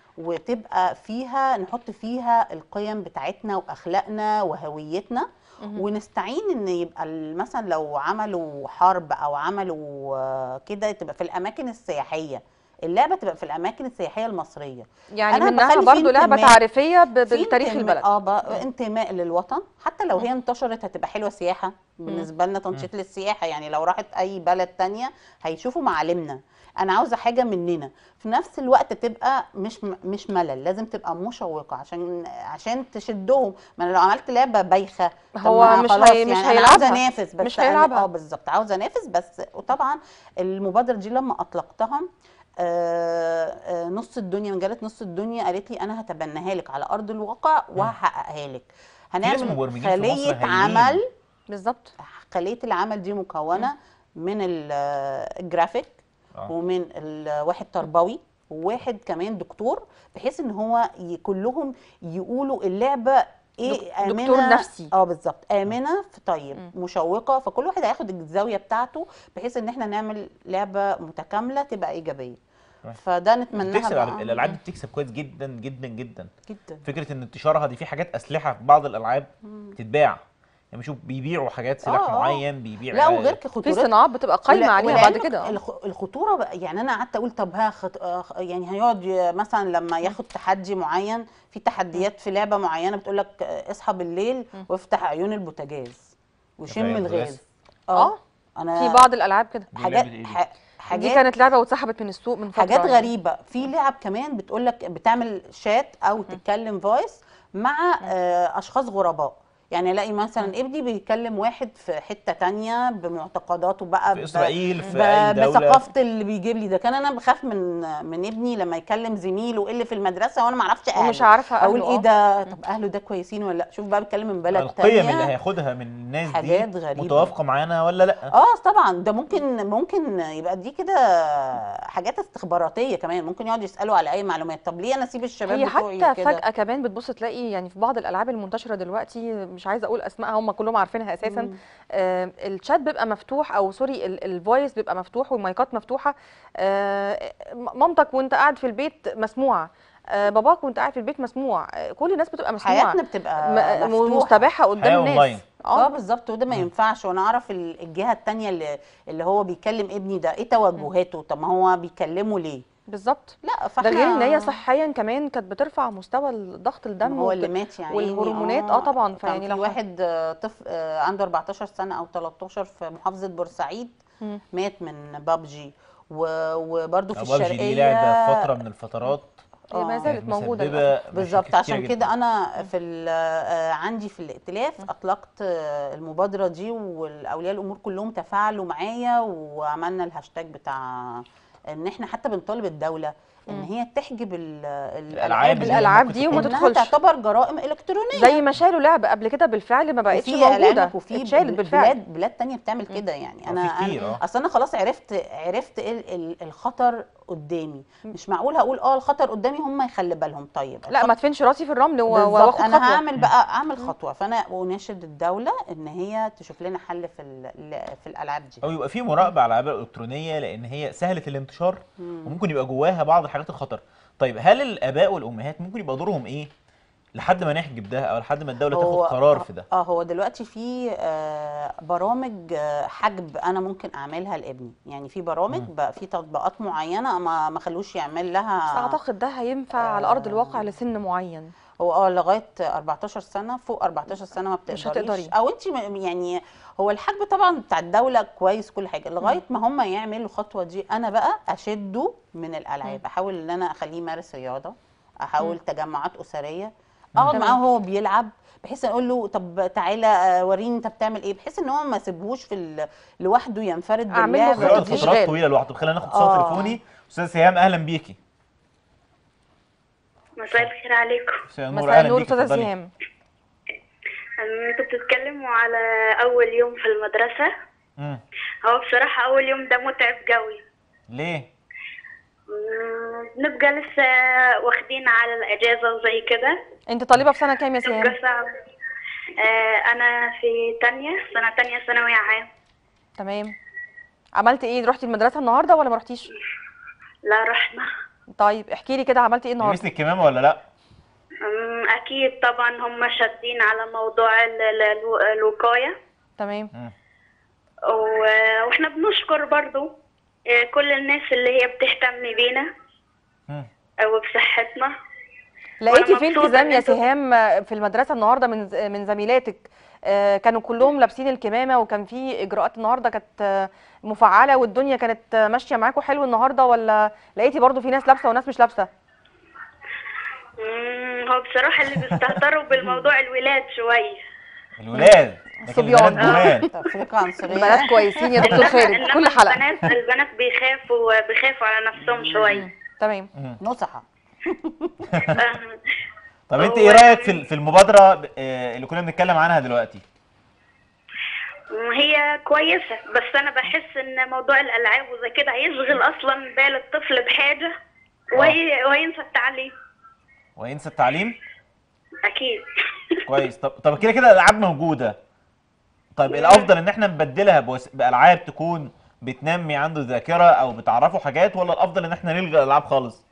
وتبقى فيها نحط فيها القيم بتاعتنا واخلاقنا وهويتنا ونستعين ان يبقى ال- مثلا لو عملوا حرب او عملوا آه، كده تبقى في الاماكن السياحيه اللعبه تبقى في الاماكن السياحيه المصريه يعني أنا منها بخلي برضو فيه لعبه انتماء. تعريفيه ب- في بالتاريخ انتماء- البلد اه بقى انتماء للوطن حتى لو هي انتشرت هتبقى حلوه سياحه بالنسبه لنا تنشيط للسياحه يعني لو راحت اي بلد تانية هيشوفوا معالمنا انا عاوزه حاجه مننا في نفس الوقت تبقى مش م- مش ملل لازم تبقى مشوقه عشان عشان تشدهم ما انا لو عملت لعبه بايخه طب هو ما مش خلاص هي- مش يعني انا عاوزه هيلعبها. انافس بس مش أنا- هيلعبها. اه بالظبط عاوزه انافس بس وطبعا المبادره دي لما اطلقتها آه، آه، نص الدنيا مجله نص الدنيا قالت لي انا هتبناها لك على ارض الواقع وهحققها لك ناس هنعمل مبرمجين في مصر خليه هايلين. عمل بالظبط خليه العمل دي مكونه من ال- آه، الجرافيك آه. ومن ال- واحد تربوي وواحد كمان دكتور بحيث ان هو ي- كلهم يقولوا اللعبه ايه دك- امنه دكتور نفسي. اه بالظبط امنه في طيب مشوقه فكل واحد هياخد الزاويه بتاعته بحيث ان احنا نعمل لعبه متكامله تبقى ايجابيه كويس. فده نتمناها بتكسب بقى على- الالعاب دي بتكسب كويس جدا جدا جدا جدا فكره ان انتشارها دي في حاجات اسلحه في بعض الالعاب بتتباع يعني شوف بيبيعوا حاجات سلاح آه، آه. معين بيبيع لا آه، وغير في خطورتها صناعات بتبقى قايمه ولا- عليها بعد ولعلمك كده آه. الخ- الخطوره بقى يعني انا قعدت اقول طب ها خط... آه، يعني هيقعد ي- مثلا لما ياخد تحدي معين في تحديات في لعبه معينه بتقول لك آه، اصحى بالليل وافتح عيون البوتاجاز وشم تخيل الغاز الغاز. اه انا في بعض الالعاب كده دي حاجات لعبة إيه دي؟ ح... دي حاجات كانت لعبه واتسحبت من السوق من فتره حاجات يعني. غريبه في لعب كمان بتقول لك بتعمل شات او تتكلم فويس مع آه، اشخاص غرباء يعني الاقي مثلا ابني بيكلم واحد في حته تانية بمعتقداته بقى في ب- اسرائيل في ب- اي دوله بثقافه اللي بيجيب لي ده كان انا بخاف من من ابني لما يكلم زميله ايه اللي في المدرسه وانا ما اعرفش اهله ومش عارفه أهله، اقول ايه آه. ده طب اهله ده كويسين ولا لا شوف بقى بيتكلم من بلد القيم اللي تانية هياخدها من الناس دي حاجات غريبة. متوافقه معانا ولا لا اه طبعا ده ممكن ممكن يبقى دي كده حاجات استخباراتيه كمان ممكن يقعدوا يسالوا على اي معلومات طب ليه انا اسيب الشباب هي بتوعي حتى كده فجأة كمان بتبص تلاقي يعني في بعض الألعاب المنتشرة دلوقتي مش عايزة أقول أسمائها هم كلهم عارفينها أساسا آه الشات بيبقى مفتوح أو سوري ال- الفويس بيبقى مفتوح والمايكات مفتوحة آه م- مامتك وأنت قاعد في البيت مسموعة آه باباك وأنت قاعد في البيت مسموع آه كل الناس بتبقى مسموعة حياتنا بتبقى م- مفتوحة. مستباحة قدام حياة الناس أونلاين. اه بالظبط وده ما ينفعش وانا اعرف ال- الجهه التانية اللي اللي هو بيكلم ابني ده ايه توجهاته طب ما هو بيكلمه ليه بالظبط لا ده فاحنا غير ان هي صحيا كمان كانت بترفع مستوى ضغط الدم هو وبت- اللي مات يعني والهرمونات اه طبعا كان فيعني في لو واحد آه، طفل آه، عنده 14 سنه او 13 في محافظه بورسعيد مم. مات من بابجي و- وبرده في بابجي الشرقيه دي لعبه فتره من الفترات هي ما آه. زالت كانت موجوده مسببة للأسف. مشاكل بالظبط كتيرة عشان جدا. كده انا في ال- آه، عندي في الائتلاف اطلقت آه، المبادره دي والاولياء الامور كلهم تفاعلوا معايا وعملنا الهاشتاج بتاع ان احنا حتى بنطالب الدوله ان مم. هي تحجب ال- الألعاب الالعاب دي الالعاب ممكن دي وما تكون- انها تدخلش تعتبر جرائم الكترونيه زي ما شالوا لعبه قبل كده بالفعل ما بقتش وفي موجوده لعلمك وفي اتشالت بل- بالفعل بلاد بلاد تانية بتعمل كده يعني آه، انا في كتير، انا آه. اصل انا خلاص عرفت عرفت ايه ال- ال- الخطر قدامي مش معقول هقول اه الخطر قدامي هم يخلي بالهم طيب لا ما تفنش راسي في الرمل و- بالظبط واخد انا خطوه هعمل بقى اعمل خطوه فانا اناشد الدوله ان هي تشوف لنا حل في ال- في الالعاب دي او يبقى في مراقبه على الالعاب الالكترونيه لان هي سهله الانتشار وممكن يبقى جواها بعض الحاجات الخطر طيب هل الاباء والامهات ممكن يبقى دورهم ايه لحد ما نحجب ده او لحد ما الدوله هو- تاخد قرار في ده اه هو دلوقتي في آه، برامج آه، حجب انا ممكن اعملها لابني يعني في برامج مم. بقى في تطبيقات معينه ما ما خلوش يعمل بس لها اعتقد ده هينفع على ارض الواقع لسن معين هو اه لغايه 14 سنه فوق 14 سنه ما مش بتقدريش هتقدري. او انت يعني هو الحجب طبعا بتاع الدوله كويس كل حاجه لغايه ما هم يعملوا الخطوه دي انا بقى اشده من الالعاب احاول ان انا اخليه يمارس رياضه احاول تجمعات اسريه اقعد تمام. معاه وهو بيلعب بحيث اقول له طب تعالى آه، وريني انت بتعمل ايه بحيث ان هو ما اسيبهوش في ال- لوحده ينفرد أعمل له باللعبه يقعد خطة فترات إشغال. طويله لوحده خلينا ناخد اتصال آه. تليفوني استاذ سهام اهلا بيكي مساء الخير عليكم مساء النور مساء اهلا النور بيكي استاذه اتفضلي. سهام انتوا بتتكلموا على اول يوم في المدرسة مم. هو بصراحة اول يوم ده متعب قوي ليه مم، بنبقى لسه واخدين على الاجازة وزي كده انت طالبه في سنه كام يا سهام بيبقى صعب آه، انا في تانية سنة تانية ثانوية عام تمام عملت ايه رحتي المدرسه النهارده ولا ما رحتيش لا رحنا طيب احكي لي كده عملتي ايه النهارده لبست الكمامه ولا لا مم، اكيد طبعا هم شادين على موضوع ال- ال- الو- الوقاية تمام مم. و- واحنا بنشكر برضو آه، كل الناس اللي هي بتهتم بينا مم. وبصحتنا لقيتي وأنا في مبسوطة التزام إن يا انتوا- سهام في المدرسه النهارده من ز- من زميلاتك آه، كانوا كلهم لابسين الكمامه وكان في اجراءات النهارده كانت آه، مفعله والدنيا كانت آه، ماشيه معاكم حلو النهارده ولا لقيتي برضو في ناس لابسه وناس مش لابسه مم، هو بصراحة اللي بيستهتروا بالموضوع الولاد شوية الولاد لكن صبيان. البنات جمال تفرقه عنصريه البنات كويسين يا دكتور خالد إنما كل حلقه البنات البنات بيخافوا بيخافوا على نفسهم شوية تمام نصحه طب انت هو ايه رايك في يعني- ال- في المبادره آه، اللي كنا بنتكلم عنها دلوقتي هي كويسة بس أنا بحس إن موضوع الألعاب وزي كده هيشغل أصلا بال الطفل بحاجة وهي وهينسى التعليم وينسى التعليم أكيد كويس طب طب كده كده الالعاب موجوده طيب الافضل ان احنا نبدلها بوس- بالعاب تكون بتنمي عنده ذاكره او بتعرفه حاجات ولا الافضل ان احنا نلغي الالعاب خالص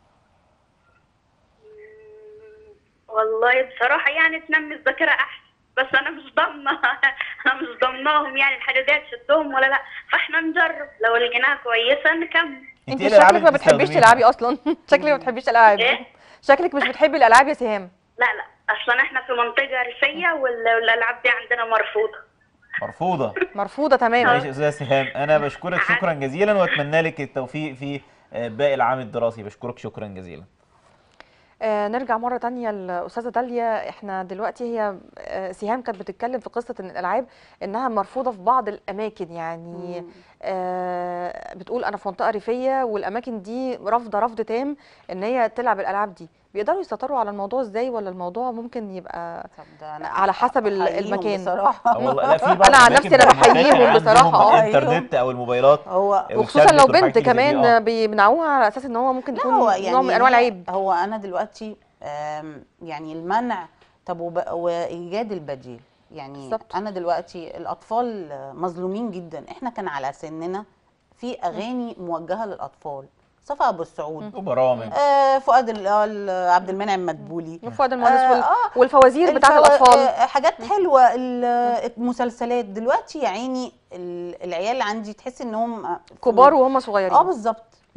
والله بصراحة يعني تنمي الذاكرة أحسن بس أنا مش ضامنة أنا مش ضامناهم يعني الحاجة دي هتشدهم ولا لأ فإحنا نجرب لو لقيناها كويسة نكمل انت ايه الألعاب شكلك ما اللي بتحبيش بتستخدميها؟ تلعبي اصلا شكلك ما بتحبيش الالعاب إيه؟ شكلك مش بتحبي الالعاب يا سهام لا لا أصلا إحنا في منطقة ريفية وال- والألعاب دي عندنا مرفوضة مرفوضه مرفوضه تمام ماشي يا استاذه سهام انا بشكرك شكرا جزيلا واتمنى لك التوفيق في آه، باقي العام الدراسي بشكرك شكرا جزيلا آه نرجع مرة تانية لأستاذة داليا احنا دلوقتي هي آه سهام كانت بتتكلم في قصة ان الألعاب انها مرفوضة في بعض الأماكن يعني آه بتقول أنا في منطقة ريفية والأماكن دي رافضة رفض تام ان هي تلعب الألعاب دي بيقدروا يسيطروا على الموضوع ازاي ولا الموضوع ممكن يبقى طب ده أنا على حسب ال- أحييهم المكان. بصراحه آه والله لا في بعض أنا عن الأماكن نفسي أنا بتبقى بحييهم عندهم بصراحة، آه. الانترنت او الموبايلات هو وخصوصا لو والتابلت والحاجات بنت اللي زي دي، كمان آه. بيمنعوها على أساس ان هو ممكن لا يكون هو نوع يعني من أنواع هي- العيب هو انا دلوقتي آم، يعني المنع طب وب- وايجاد البديل يعني بالظبط. انا دلوقتي الاطفال مظلومين جدا احنا كان على سننا في اغاني موجهه للاطفال صفا ابو السعود وبرامج آه فؤاد ال- آه، ال- عبد المنعم مدبولي فؤاد المهندس وال- آه، والفوازير بتاعت الفوا- الأطفال آه، حاجات حلوه ال- المسلسلات دلوقتي يا عيني ال- العيال عندي تحس انهم آه، كبار وهم صغيرين اه بالظبط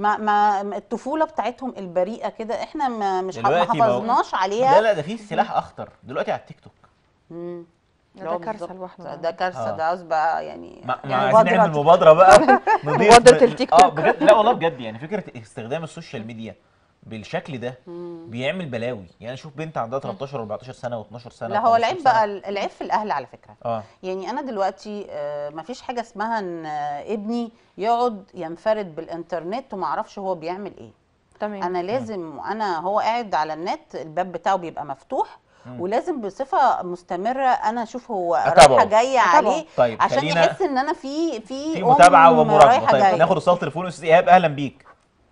ما ما ما الطفوله بتاعتهم البريئه كده احنا ما مش ح- ما دلوقتي بقوا- حفظناش لا عليها لا ده في سلاح اخطر دلوقتي على التيك توك مم. ده لا كارثة بالظبط. لوحده. ده كارثه آه. ده عاوز بقى يعني ما, ما يعني عايزين مبادرة نعمل مبادره بقى نضيف مبادرة ب- التيك اه توك. بجد لا والله بجد يعني فكره استخدام السوشيال ميديا بالشكل ده بيعمل بلاوي يعني شوف بنت عندها 13 و14 سنه و12 سنه لا هو و15 العيب سنة. بقى العيب في الاهل على فكره اه يعني انا دلوقتي ما فيش حاجه اسمها ان آه، ابني يقعد ينفرد بالانترنت وما اعرفش هو بيعمل ايه تمام انا لازم انا هو قاعد على النت الباب بتاعه بيبقى مفتوح ولازم بصفه مستمره انا اشوف هو أتابعه. رايحه جايه أتابعه. عليه طيب، عشان خلينا- يحس ان انا في في في أم متابعه ومراقبه رايحة طيب جاية. ناخد اتصال تليفوني استاذ ايهاب اهلا بيك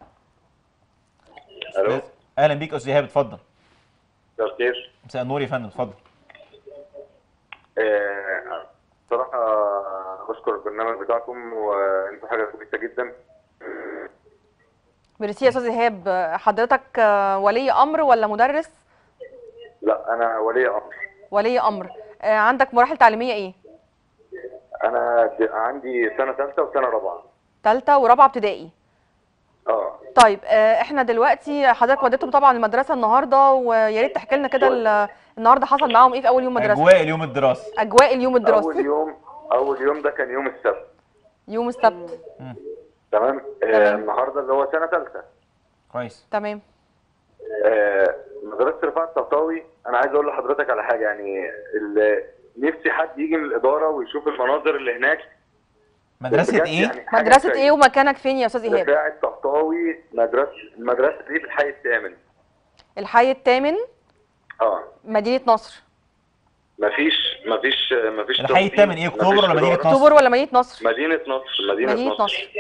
الو اهلا بيك استاذ ايهاب اتفضل مساء الخير مساء النور يا فندم اتفضل آه، بصراحة بشكر البرنامج بتاعكم وانتوا حاجة كويسة جدا ميرسي يا استاذ ايهاب حضرتك آه، ولي امر ولا مدرس لا أنا ولي أمر ولي امر آه، عندك مراحل تعليميه ايه أنا د- عندي سنة ثالثة وسنة رابعة ثالثه ورابعه ابتدائي اه طيب آه، احنا دلوقتي حضرتك وديتهم طبعا المدرسه النهارده ويا ريت تحكي لنا كده ال- النهارده حصل معاهم ايه في اول يوم مدرسه اجواء اليوم الدراسي اجواء اليوم أول الدراسي يوم أول يوم ده كان يوم السبت يوم السبت تمام آه، تمام. النهاردة اللي هو سنة ثالثة كويس تمام آه، مدرسة رفاعة الطهطاوي أنا عايز أقول لحضرتك على حاجة يعني ال- نفسي حد يجي من الإدارة ويشوف المناظر اللي هناك مدرسه بجد ايه يعني حاجة مدرسه سيئة. ايه ومكانك فين يا استاذ ايهاب رفاعة الطهطاوي مدرسة المدرسة دي في الحي الثامن الحي الثامن اه مدينه نصر مفيش مفيش مفيش الحي تنظيم، الثامن إيه، أكتوبر مفيش ولا مدينة إدارة. نصر؟ اكتوبر ولا مدينه نصر مدينة نصر مدينة, مدينه نصر. نصر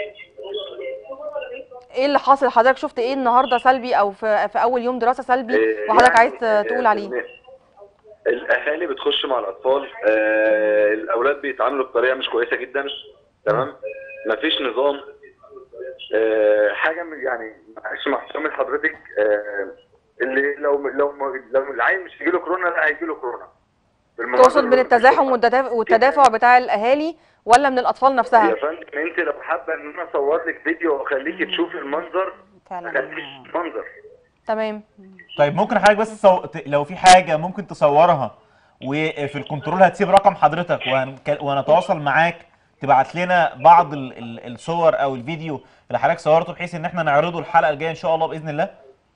ايه اللي حاصل حضرتك شفت ايه النهارده سلبي او في, في اول يوم دراسه سلبي إيه، وحضرتك يعني، عايز آه، تقول عليه إن الاهالي بتخش مع الاطفال آه، الاولاد بيتعاملوا بطريقه مش كويسه جدا تمام مفيش نظام آه، حاجه من يعني معلش مع احترامي لحضرتك آه، اللي لو لو لو العيل مش هيجيله كورونا لا هيجيله كورونا بالمناظر تقصد من اللي التزاحم بنشوفها. والتدافع, والتدافع بتاع الاهالي ولا من الاطفال يا نفسها فندم انت لو حابه ان انا اصور لك فيديو واخليكي تشوفي المنظر فعلا خليكي المنظر تمام طيب ممكن حضرتك بس صو... ت- لو في حاجه ممكن تصورها وفي الكنترول هتسيب رقم حضرتك وهنك... ونتواصل معاك تبعت لنا بعض ال... ال... الصور او الفيديو اللي حضرتك صورته بحيث ان احنا نعرضه الحلقه الجايه ان شاء الله باذن الله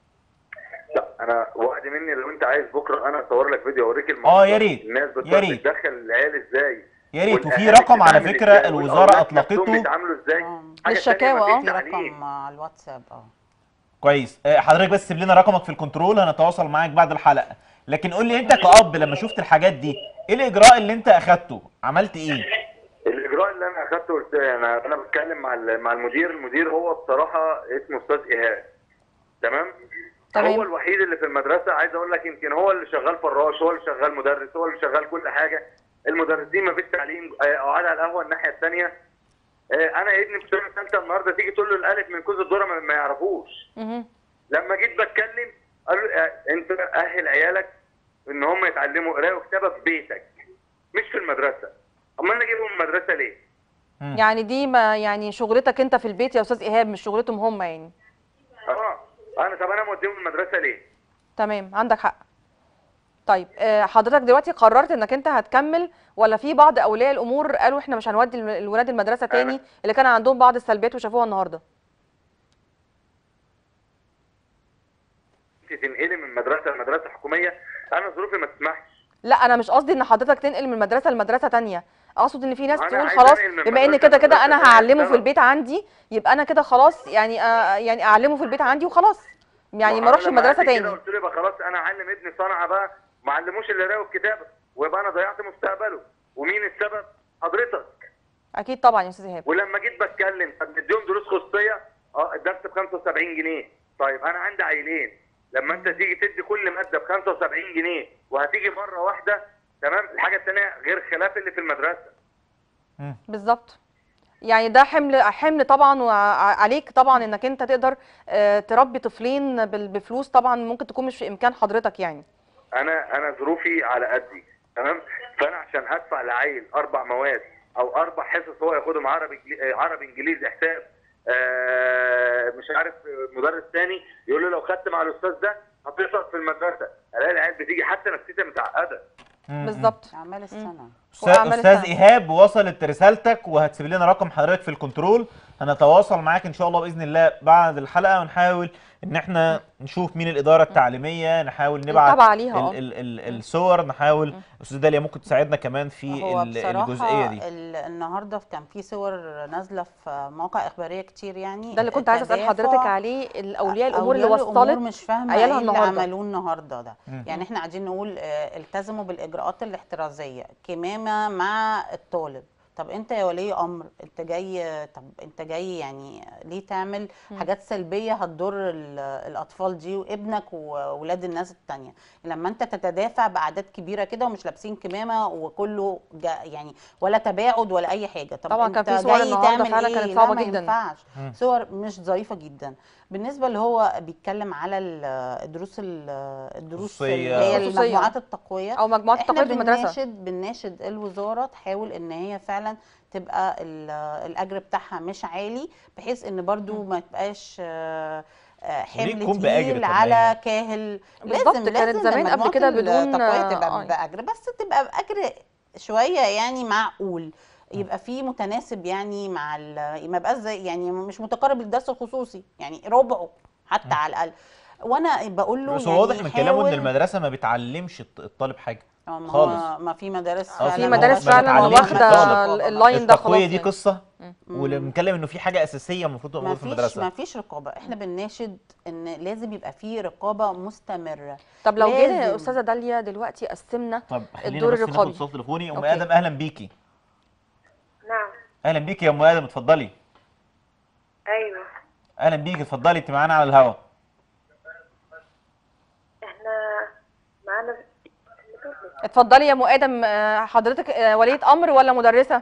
لا انا وعد مني لو انت عايز بكره انا اصور لك فيديو اوريك المنظر آه، يا ريت. الناس يا بتروح ريت. بتدخل العيال ازاي يا ريت وفي والأهالي رقم على بتتعامل فكره إزاي، الوزاره والأولاد نفسهم اطلقته بيتعاملوا ازاي آه. حاجة للشكاوى، تانية آه. مفيش في تعليم. رقم على الواتساب اه كويس آه، حضرتك بس سيب لنا رقمك في الكنترول هنتواصل معاك بعد الحلقه لكن قول لي انت كأب لما شفت الحاجات دي ايه الاجراء اللي انت اخدته عملت ايه الاجراء اللي انا اخدته قلت انا انا بتكلم مع ال- مع المدير المدير هو بصراحه اسمه استاذ ايهاب تمام تمام. هو الوحيد اللي في المدرسه عايز اقول لك يمكن هو اللي شغال فراش هو اللي شغال مدرس هو اللي شغال كل حاجه المدرسين ما فيش تعليم آه، قعد على القهوه الناحيه الثانيه انا ابني في سنه ثالثه النهارده تيجي تقول له الالف من كوز الذره ما- ما يعرفوش مهم. لما جيت بتكلم قالوا لي، آه، انت اهل عيالك ان هم يتعلموا قرايه وكتابه في بيتك مش في المدرسه امال انا اجيبهم المدرسه ليه؟ مم. يعني دي ما يعني شغلتك انت في البيت يا استاذ ايهاب مش شغلتهم هم يعني اه انا طب انا موديهم المدرسه ليه؟ تمام عندك حق طيب آه، حضرتك دلوقتي قررت انك انت هتكمل ولا في بعض اولياء الامور قالوا احنا مش هنودي الم- الولاد المدرسه تاني اللي كان عندهم بعض السلبيات وشافوها النهارده انت تنقلي من مدرسه لمدرسه حكوميه انا ظروفي ما تسمحش لا انا مش قصدي ان حضرتك تنقل من مدرسه لمدرسه تانية اقصد ان في ناس أنا تقول عايز خلاص أنقل من بما ان مدرسة كده كده لمدرسة انا تانية هعلمه في أشتغل. البيت عندي يبقى انا كده خلاص يعني آه يعني اعلمه في البيت عندي وخلاص يعني ما وأنا اروحش لما مدرسه قال لي كده تاني قلت له يبقى خلاص انا اعلم ابني صنعه بقى ما علموش القرايه والكتابه ويبقى انا ضيعت مستقبله ومين السبب؟ حضرتك اكيد طبعا يا استاذ ايهاب ولما جيت بتكلم طب نديهم دروس خصوصيه اه الدرس ب 75 جنيه طيب انا عندي عيلين لما انت تيجي تدي كل ماده ب 75 جنيه وهتيجي مره واحده تمام الحاجه الثانيه غير خلاف اللي في المدرسه بالظبط يعني ده حمل حمل طبعا وعليك طبعا انك انت تقدر آه، تربي طفلين بال- بفلوس طبعا ممكن تكون مش في امكان حضرتك يعني انا انا ظروفي على قدي تمام فانا عشان ادفع لعيل اربع مواد او اربع حصص هو ياخدهم عربي إنجلي- آه، عربي انجليزي حساب آه، مش عارف آه، مدرس تاني يقول له لو خدت مع الاستاذ ده هتسقط في المدرسه الاقي العيال بتيجي حتى نفسيتها متعقده مم. بالظبط اعمال السنه استاذ وأعمال استاذ السنة. ايهاب وصلت رسالتك وهتسيب لنا رقم حضرتك في الكنترول هنتواصل معاك ان شاء الله باذن الله بعد الحلقه ونحاول ان احنا نشوف مين الاداره التعليميه نحاول نبعت نتابع عليها، اه. ال ال ال الصور نحاول استاذ داليا ممكن تساعدنا كمان في هو ال- بصراحة الجزئيه دي ال- النهارده كان في صور نازله في مواقع اخباريه كتير يعني ده اللي كنت عايزه اسال تدافع حضرتك عليه الاولياء الامور اللي أولياء الأمور وصلت مش فاهمه عيالها ايه اللي النهاردة. عملوه النهارده ده مم. يعني احنا قاعدين نقول آه، التزموا بالاجراءات الاحترازيه كمامه مع الطالب طب انت يا ولي امر انت جاي طب انت جاي يعني ليه تعمل حاجات سلبيه هتضر ال- الاطفال دي وابنك واولاد الناس التانية لما انت تتدافع باعداد كبيره كده ومش لابسين كمامه وكله جا يعني ولا تباعد ولا اي حاجه طب طبعا كان انت في صور جاي النهاردة تعمل فعلا ايه؟ كانت لا، صعبة ما جدا. ينفعش مم. صور مش ظريفه جدا بالنسبه اللي هو بيتكلم على ال- الدروس ال- الدروس اللي خصوصية. هي خصوصية. المجموعات التقويه او مجموعات احنا التقويه في المدرسه بنناشد بنناشد الوزاره تحاول ان هي فعلا تبقى ال- الاجر بتاعها مش عالي بحيث ان برضو ما تبقاش آه، آه، وليه حمل يكون بأجر تقيل طب ما على هي- كاهل بالظبط، لازم كانت لازم زمان قبل المجموعات كده بدون، التقوية آه، تبقى آه. باجر بس تبقى باجر شويه يعني معقول يبقى في متناسب يعني مع ال- ما يبقاش زي يعني مش متقارب للدرس الخصوصي يعني ربعه حتى على الاقل وانا بقول له بس يعني هو واضح من كلامه ان حاول- المدرسه ما بتعلمش الط- الطالب حاجه آه، ما خالص. هو ما في مدارس في فعلا مدارس هو فعلا ما بتعلمش واخده الطالب. اللاين ده خلاص التقويه دي يعني. قصه وبنتكلم انه في حاجه اساسيه المفروض تبقى ما موجوده في فيش المدرسه ما فيش رقابه احنا بنناشد ان لازم يبقى في رقابه مستمره طب لو جينا يا لازم. استاذه داليا دلوقتي قسمنا طب خلينا الدور بس ناخد الرقابي. اتصال تليفوني ام أوكي. ادم اهلا بيكي نعم اهلا بيكي يا ام ادم اتفضلي ايوه اهلا بيكي اتفضلي انت معانا على الهوا احنا معانا اتفضلي يا ام ادم آه، حضرتك آه، وليه امر ولا مدرسه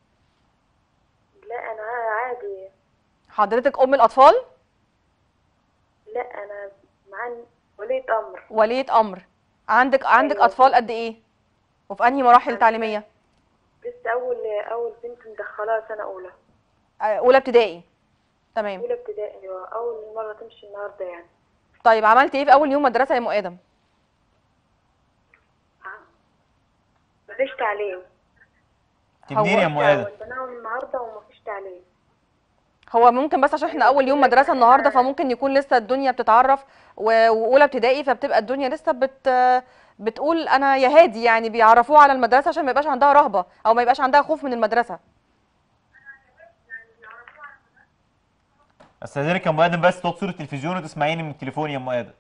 لا انا عادي حضرتك ام الاطفال لا انا معانا ولية امر وليه امر عندك عندك أيوة. اطفال قد ايه وفي انهي مراحل تعليميه لسه اول اول بنت مدخلاها سنه اولى آه، اولى ابتدائي تمام اولى ابتدائي اول مره تمشي النهارده يعني طيب عملتي ايه في اول يوم مدرسه يا ام ادم مفيش تعليم انت منين يا ام ادم وديناهم النهارده ومفيش تعليم هو ممكن بس عشان احنا اول يوم مدرسه النهارده فممكن يكون لسه الدنيا بتتعرف و- واولى ابتدائي فبتبقى الدنيا لسه بت بتقول انا يا هادي يعني بيعرفوها على المدرسه عشان ما يبقاش عندها رهبه او ما يبقاش عندها خوف من المدرسه استاذنك يا ام ادم بس توطي صوره التلفزيون وتسمعيني من التليفون يا ام ادم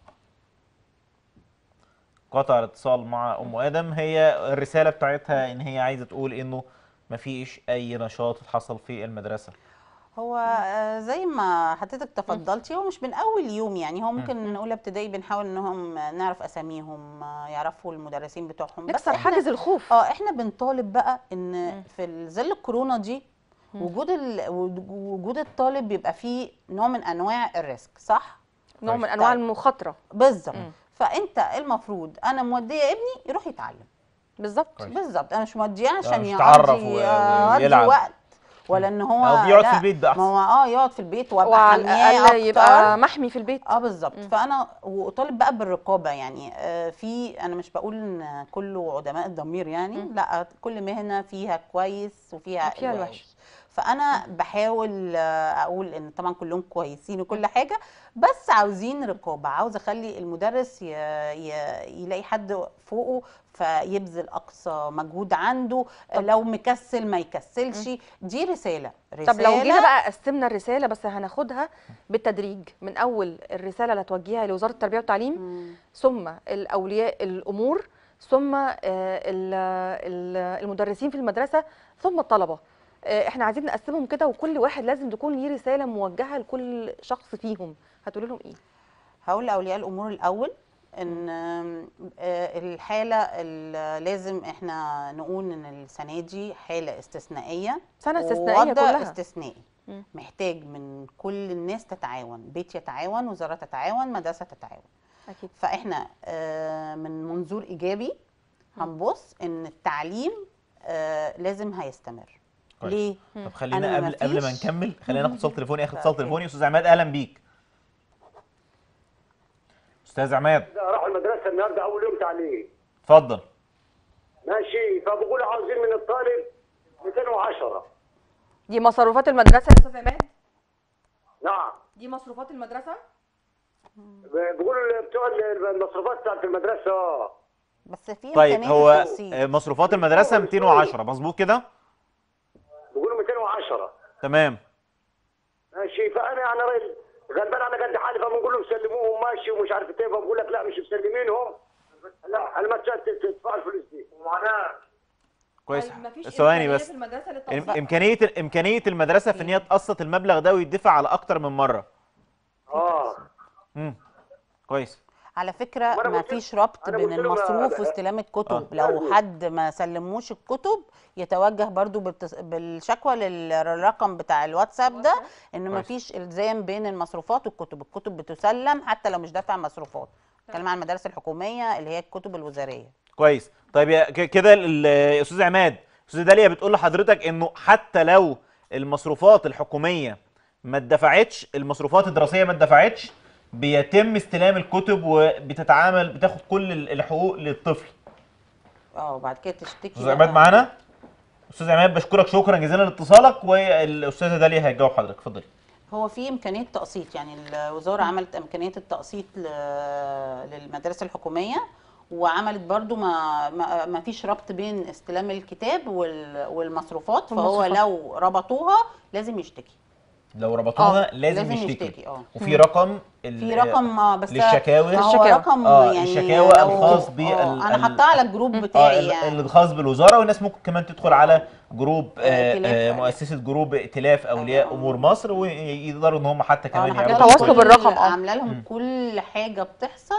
قطع الاتصال مع ام ادم هي الرساله بتاعتها ان هي عايزه تقول انه مفيش اي نشاط حصل في المدرسه هو آه، زي ما حضرتك تفضلتي هو مش من اول يوم يعني هو ممكن من اولى ابتدائي بنحاول انهم نعرف اساميهم آه، يعرفوا المدرسين بتوعهم بس نكسر احنا حاجز الخوف اه احنا بنطالب بقى ان في ظل الكورونا دي وجود ال... وجود الطالب بيبقى فيه نوع من انواع الريسك صح نوع من كويس. انواع طيب. المخاطره بالظبط مم. فانت المفروض انا موديه ابني يروح يتعلم بالظبط كويس. بالظب انا مش موديه عشان مش يتعرف يقضي و- آه، يقضي ويلعب. وقت ولا ان هو أو يقعد في لا، البيت بقى ما هو اه يقعد في البيت وابقى وعلى حامياه الاقل اكتر يبقى محمي في البيت اه بالظبط فانا وطالب بقى بالرقابه يعني آه في انا مش بقول ان كله عدماء الضمير يعني لا كل مهنه فيها كويس وفيها وفيها الوحش. الوحش فانا بحاول آه، اقول ان طبعا كلهم كويسين وكل حاجه بس عاوزين رقابه عاوز اخلي المدرس ي... ي... يلاقي حد فوقه فيبذل اقصى مجهود عنده لو مكسل ما يكسلش دي رساله رساله طب لو جينا بقى قسمنا الرساله بس هناخدها بالتدريج من اول الرساله اللي هتوجهها لوزاره التربيه والتعليم مم. ثم الاولياء الامور ثم آه، ال- ال- المدرسين في المدرسه ثم الطلبه آه، احنا عايزين نقسمهم كده وكل واحد لازم تكون ليه رساله موجهه لكل شخص فيهم هتقول لهم ايه هقول لاولياء الامور الاول ان آم، آه، الحاله ال- لازم احنا نقول ان السنه دي حاله استثنائيه سنه استثنائيه ووضع كلها استثنائي مم. محتاج من كل الناس تتعاون بيت يتعاون وزاره تتعاون مدرسه تتعاون اكيد فاحنا آه، من منظور ايجابي هنبص ان التعليم آه، لازم هيستمر كويس. ليه طب خلينا أنا قبل قبل ما مفيش- نكمل خلينا ناخد اتصال تليفوني اخد اتصال أوكي. تليفوني استاذ عماد اهلا بيك استاذ عماد راحوا المدرسه النهارده اول يوم تعليم اتفضل ماشي فبقولوا عاوزين من الطالب 210 دي مصروفات المدرسه يا استاذ عماد نعم دي مصروفات المدرسه بيقولوا بتوع المصروفات بتاعت المدرسه اه بس في طيب إمكانية هو التقسيط. آه، مصروفات المدرسه 210 مظبوط كده بيقولوا 210 تمام ماشي فانا يعني راجل غلبان على قد حالي فبنقول لهم سلموهم ماشي ومش عارف ايه فبقول لك لا مش مسلمينهم لا انا ما تدفع الفلوس دي ومعناها كويس ثواني بس المدرسه إم- امكانيه امكانيه المدرسه في ان هي تقسط المبلغ ده ويدفع على اكتر من مره اه امم كويس على فكرة وأنا ما قلت- فيش ربط أنا بين قلت لهم المصروف أنا- واستلام الكتب آه. لو حد ما سلموش الكتب يتوجه برضو بالتص... بالشكوى للرقم بتاع الواتساب ده ان ما كويس. فيش الزام بين المصروفات والكتب الكتب بتسلم حتى لو مش دافع مصروفات بتكلم عن المدارس الحكومية اللي هي الكتب الوزارية كويس طيب يا ك- كده ال- يا استاذ عماد استاذ داليا بتقول لحضرتك انه حتى لو المصروفات الحكوميه ما اتدفعتش المصروفات الدراسيه ما اتدفعتش بيتم استلام الكتب وبتتعامل بتاخد كل ال- الحقوق للطفل اه وبعد كده تشتكي استاذ بقى. عماد معانا استاذ عماد بشكرك شكرا جزيلا لاتصالك والاستاذه داليا هتجاوب حضرتك اتفضلي هو في امكانيه تقسيط يعني الوزاره عملت امكانيه التقسيط ل- للمدارس الحكوميه وعملت برضو ما ما, ما فيش ربط بين استلام الكتاب وال- والمصروفات فهو والمصروفات. لو ربطوها لازم يشتكي لو ربطوها آه، لازم, لازم يشتكي, يشتكي، آه. وفي رقم ال- في رقم اه بس للشكاوي ما هو للشكاوى. رقم آه، يعني الشكاوى لو- الخاص بال- آه، ال- انا حاطاه على الجروب اه بتاعي ال- يعني الخاص بالوزاره والناس ممكن كمان تدخل على جروب آه ائتلاف. آه مؤسسه جروب ائتلاف اولياء آه. امور مصر ويقدروا ان هم حتى آه، كمان انا حاطة يعرفوا لهم تواصلوا كل- بالرقم، آه. عامله لهم كل حاجه بتحصل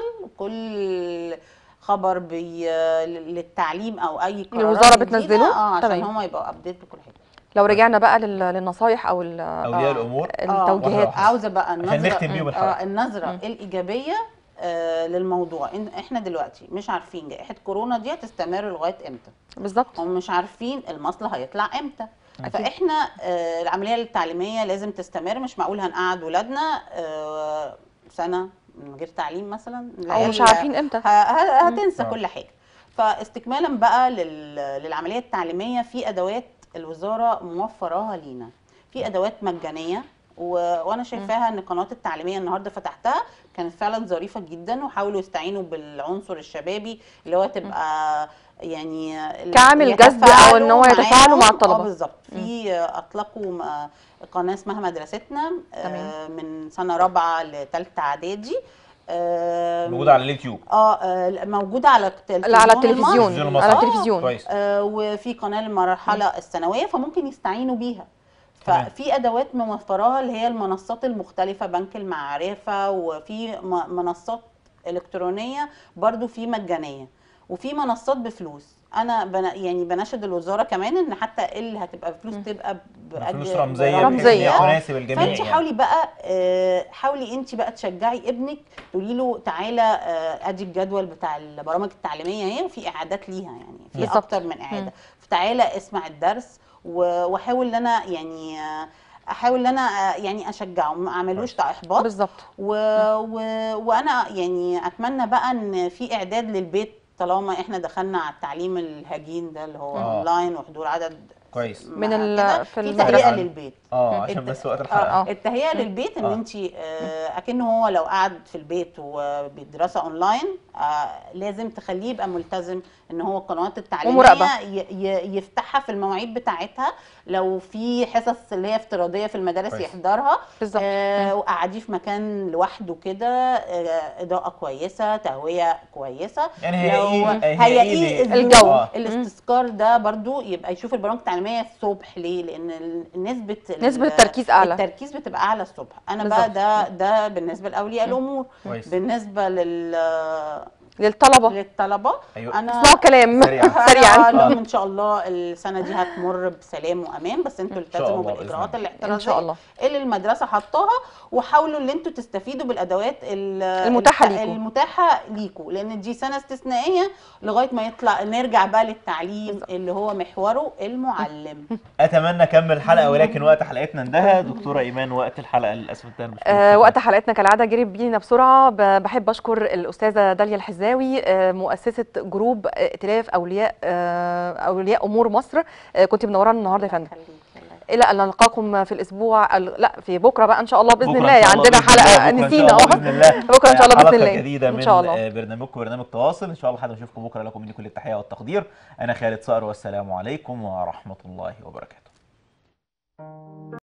كل خبر بي للتعليم او اي قرارات الوزارة جديدة، بتنزله؟ اه عشان تمام. هم يبقوا ابديت بكل حاجه لو رجعنا بقى لل- للنصايح او ال- اولياء الامور التوجيهات واحدة. عاوزه بقى النظره نختم بيهم الحلقة. آه النظره الايجابيه آه للموضوع إن احنا دلوقتي مش عارفين جائحه كورونا دي هتستمر لغايه امتى بالظبط ومش عارفين المصل هيطلع امتى فاحنا آه العمليه التعليميه لازم تستمر مش معقول هنقعد ولادنا آه سنه من غير تعليم مثلا او العيال مش عارفين امتى ه- ه- هتنسى آه. كل حاجه فاستكمالا بقى لل- للعمليه التعليميه في ادوات الوزاره موفراها لينا في ادوات مجانيه و... وانا شايفاها ان القنوات التعليميه النهارده فتحتها كانت فعلا ظريفه جدا وحاولوا يستعينوا بالعنصر الشبابي اللي هو تبقى يعني كعامل جذب أو إن هو يتفاعلوا مع الطلبة. اه بالظبط في اطلقوا م- قناه اسمها مدرستنا آه، تمام. من سنه رابعه لثالثه اعدادي آه، موجوده على اليوتيوب اه آه، موجوده على التلفزيون لا على المصري. التلفزيون المصري. على آه. التلفزيون كويس آه، وفي قناه المرحله الثانويه فممكن يستعينوا بيها تمام. ففي ادوات موفراها اللي هي المنصات المختلفه بنك المعرفه وفي م- منصات الكترونيه برضو في مجانيه وفي منصات بفلوس انا بنا يعني بناشد الوزاره كمان ان حتى اللي هتبقى بفلوس تبقى فلوس بأجل- رمزيه بحيث إن رمزية. هي آه. تناسب الجميع فانت يعني. حاولي بقى آه، حاولي انت بقى تشجعي ابنك تقولي له تعالى آه، ادي الجدول بتاع البرامج التعليميه اهي وفي اعادات ليها يعني في بالظبط. اكتر من اعاده فتعالى اسمع الدرس و- واحاول ان انا يعني آه، احاول ان انا آه، يعني اشجعه ما اعملوش احباط بالظبط و... و... وانا يعني اتمنى بقى ان في اعداد للبيت طالما احنا دخلنا على التعليم الهجين ده اللي هو آه. اونلاين وحضور عدد كويس من مع ال- كده، في في المدرسة. تهيئه للبيت اه عشان الت- بس وقت اه الحلقه آه. التهيئه للبيت ان آه. انت آه اكنه هو لو قعد في البيت وبدراسه اونلاين آه لازم تخليه يبقى ملتزم ان هو القنوات التعليميه ومراقبة. ي- ي- يفتحها في المواعيد بتاعتها لو في حصص اللي هي افتراضيه في المدارس كويس. يحضرها بالظبط آه وقعديه في مكان لوحده كده آه اضاءه كويسه تهويه كويسه يعني لو هيئيه هيئيه هيئيه الجو. آه. الاستذكار ده برضو يبقى يشوف البرامج التعليميه الصبح ليه لان ال- نسبه ال- نسبة التركيز أعلى. التركيز بتبقى اعلى الصبح انا بقى بالظبط. ده ده بالنسبه لاولياء الامور كويس بالنسبه لل للطلبه للطلبه ايوه انا اسمعوا الكلام سريعا. سريعا أنا آه. لهم ان شاء الله السنه دي هتمر بسلام وامان بس انتوا شاء التزموا الله بإذن بالاجراءات الله. الاحترازيه ان شاء الله اللي المدرسه حطاها وحاولوا ان انتوا تستفيدوا بالادوات ال- المتاحة الت- ليكوا. المتاحه ليكوا لان دي سنه استثنائيه لغايه ما يطلع نرجع بقى للتعليم اللي هو محوره المعلم اتمنى اكمل الحلقه ولكن وقت حلقتنا انتهى دكتوره ايمان وقت الحلقه للاسف انتهى مش آه وقت حلقتنا كالعاده جري بينا بسرعه ب- بحب اشكر الاستاذه داليا الحزاوي آه مؤسسه جروب آه، ائتلاف اولياء آه اولياء امور مصر آه كنت منورانا النهارده يا فندم الى ان نلقاكم في الاسبوع ال- لا في بكره بقى ان شاء الله باذن بكرة الله إن شاء الله عندنا بإذن الله، حلقه بكرة إن نسينا شاء الله اه باذن الله بكره ان شاء الله باذن حلقة الله جديده من ان شاء الله آه، برنامجكم برنامج تواصل ان شاء الله حد نشوفكم بكره لكم مني كل التحيه والتقدير انا خالد صقر والسلام عليكم ورحمه الله وبركاته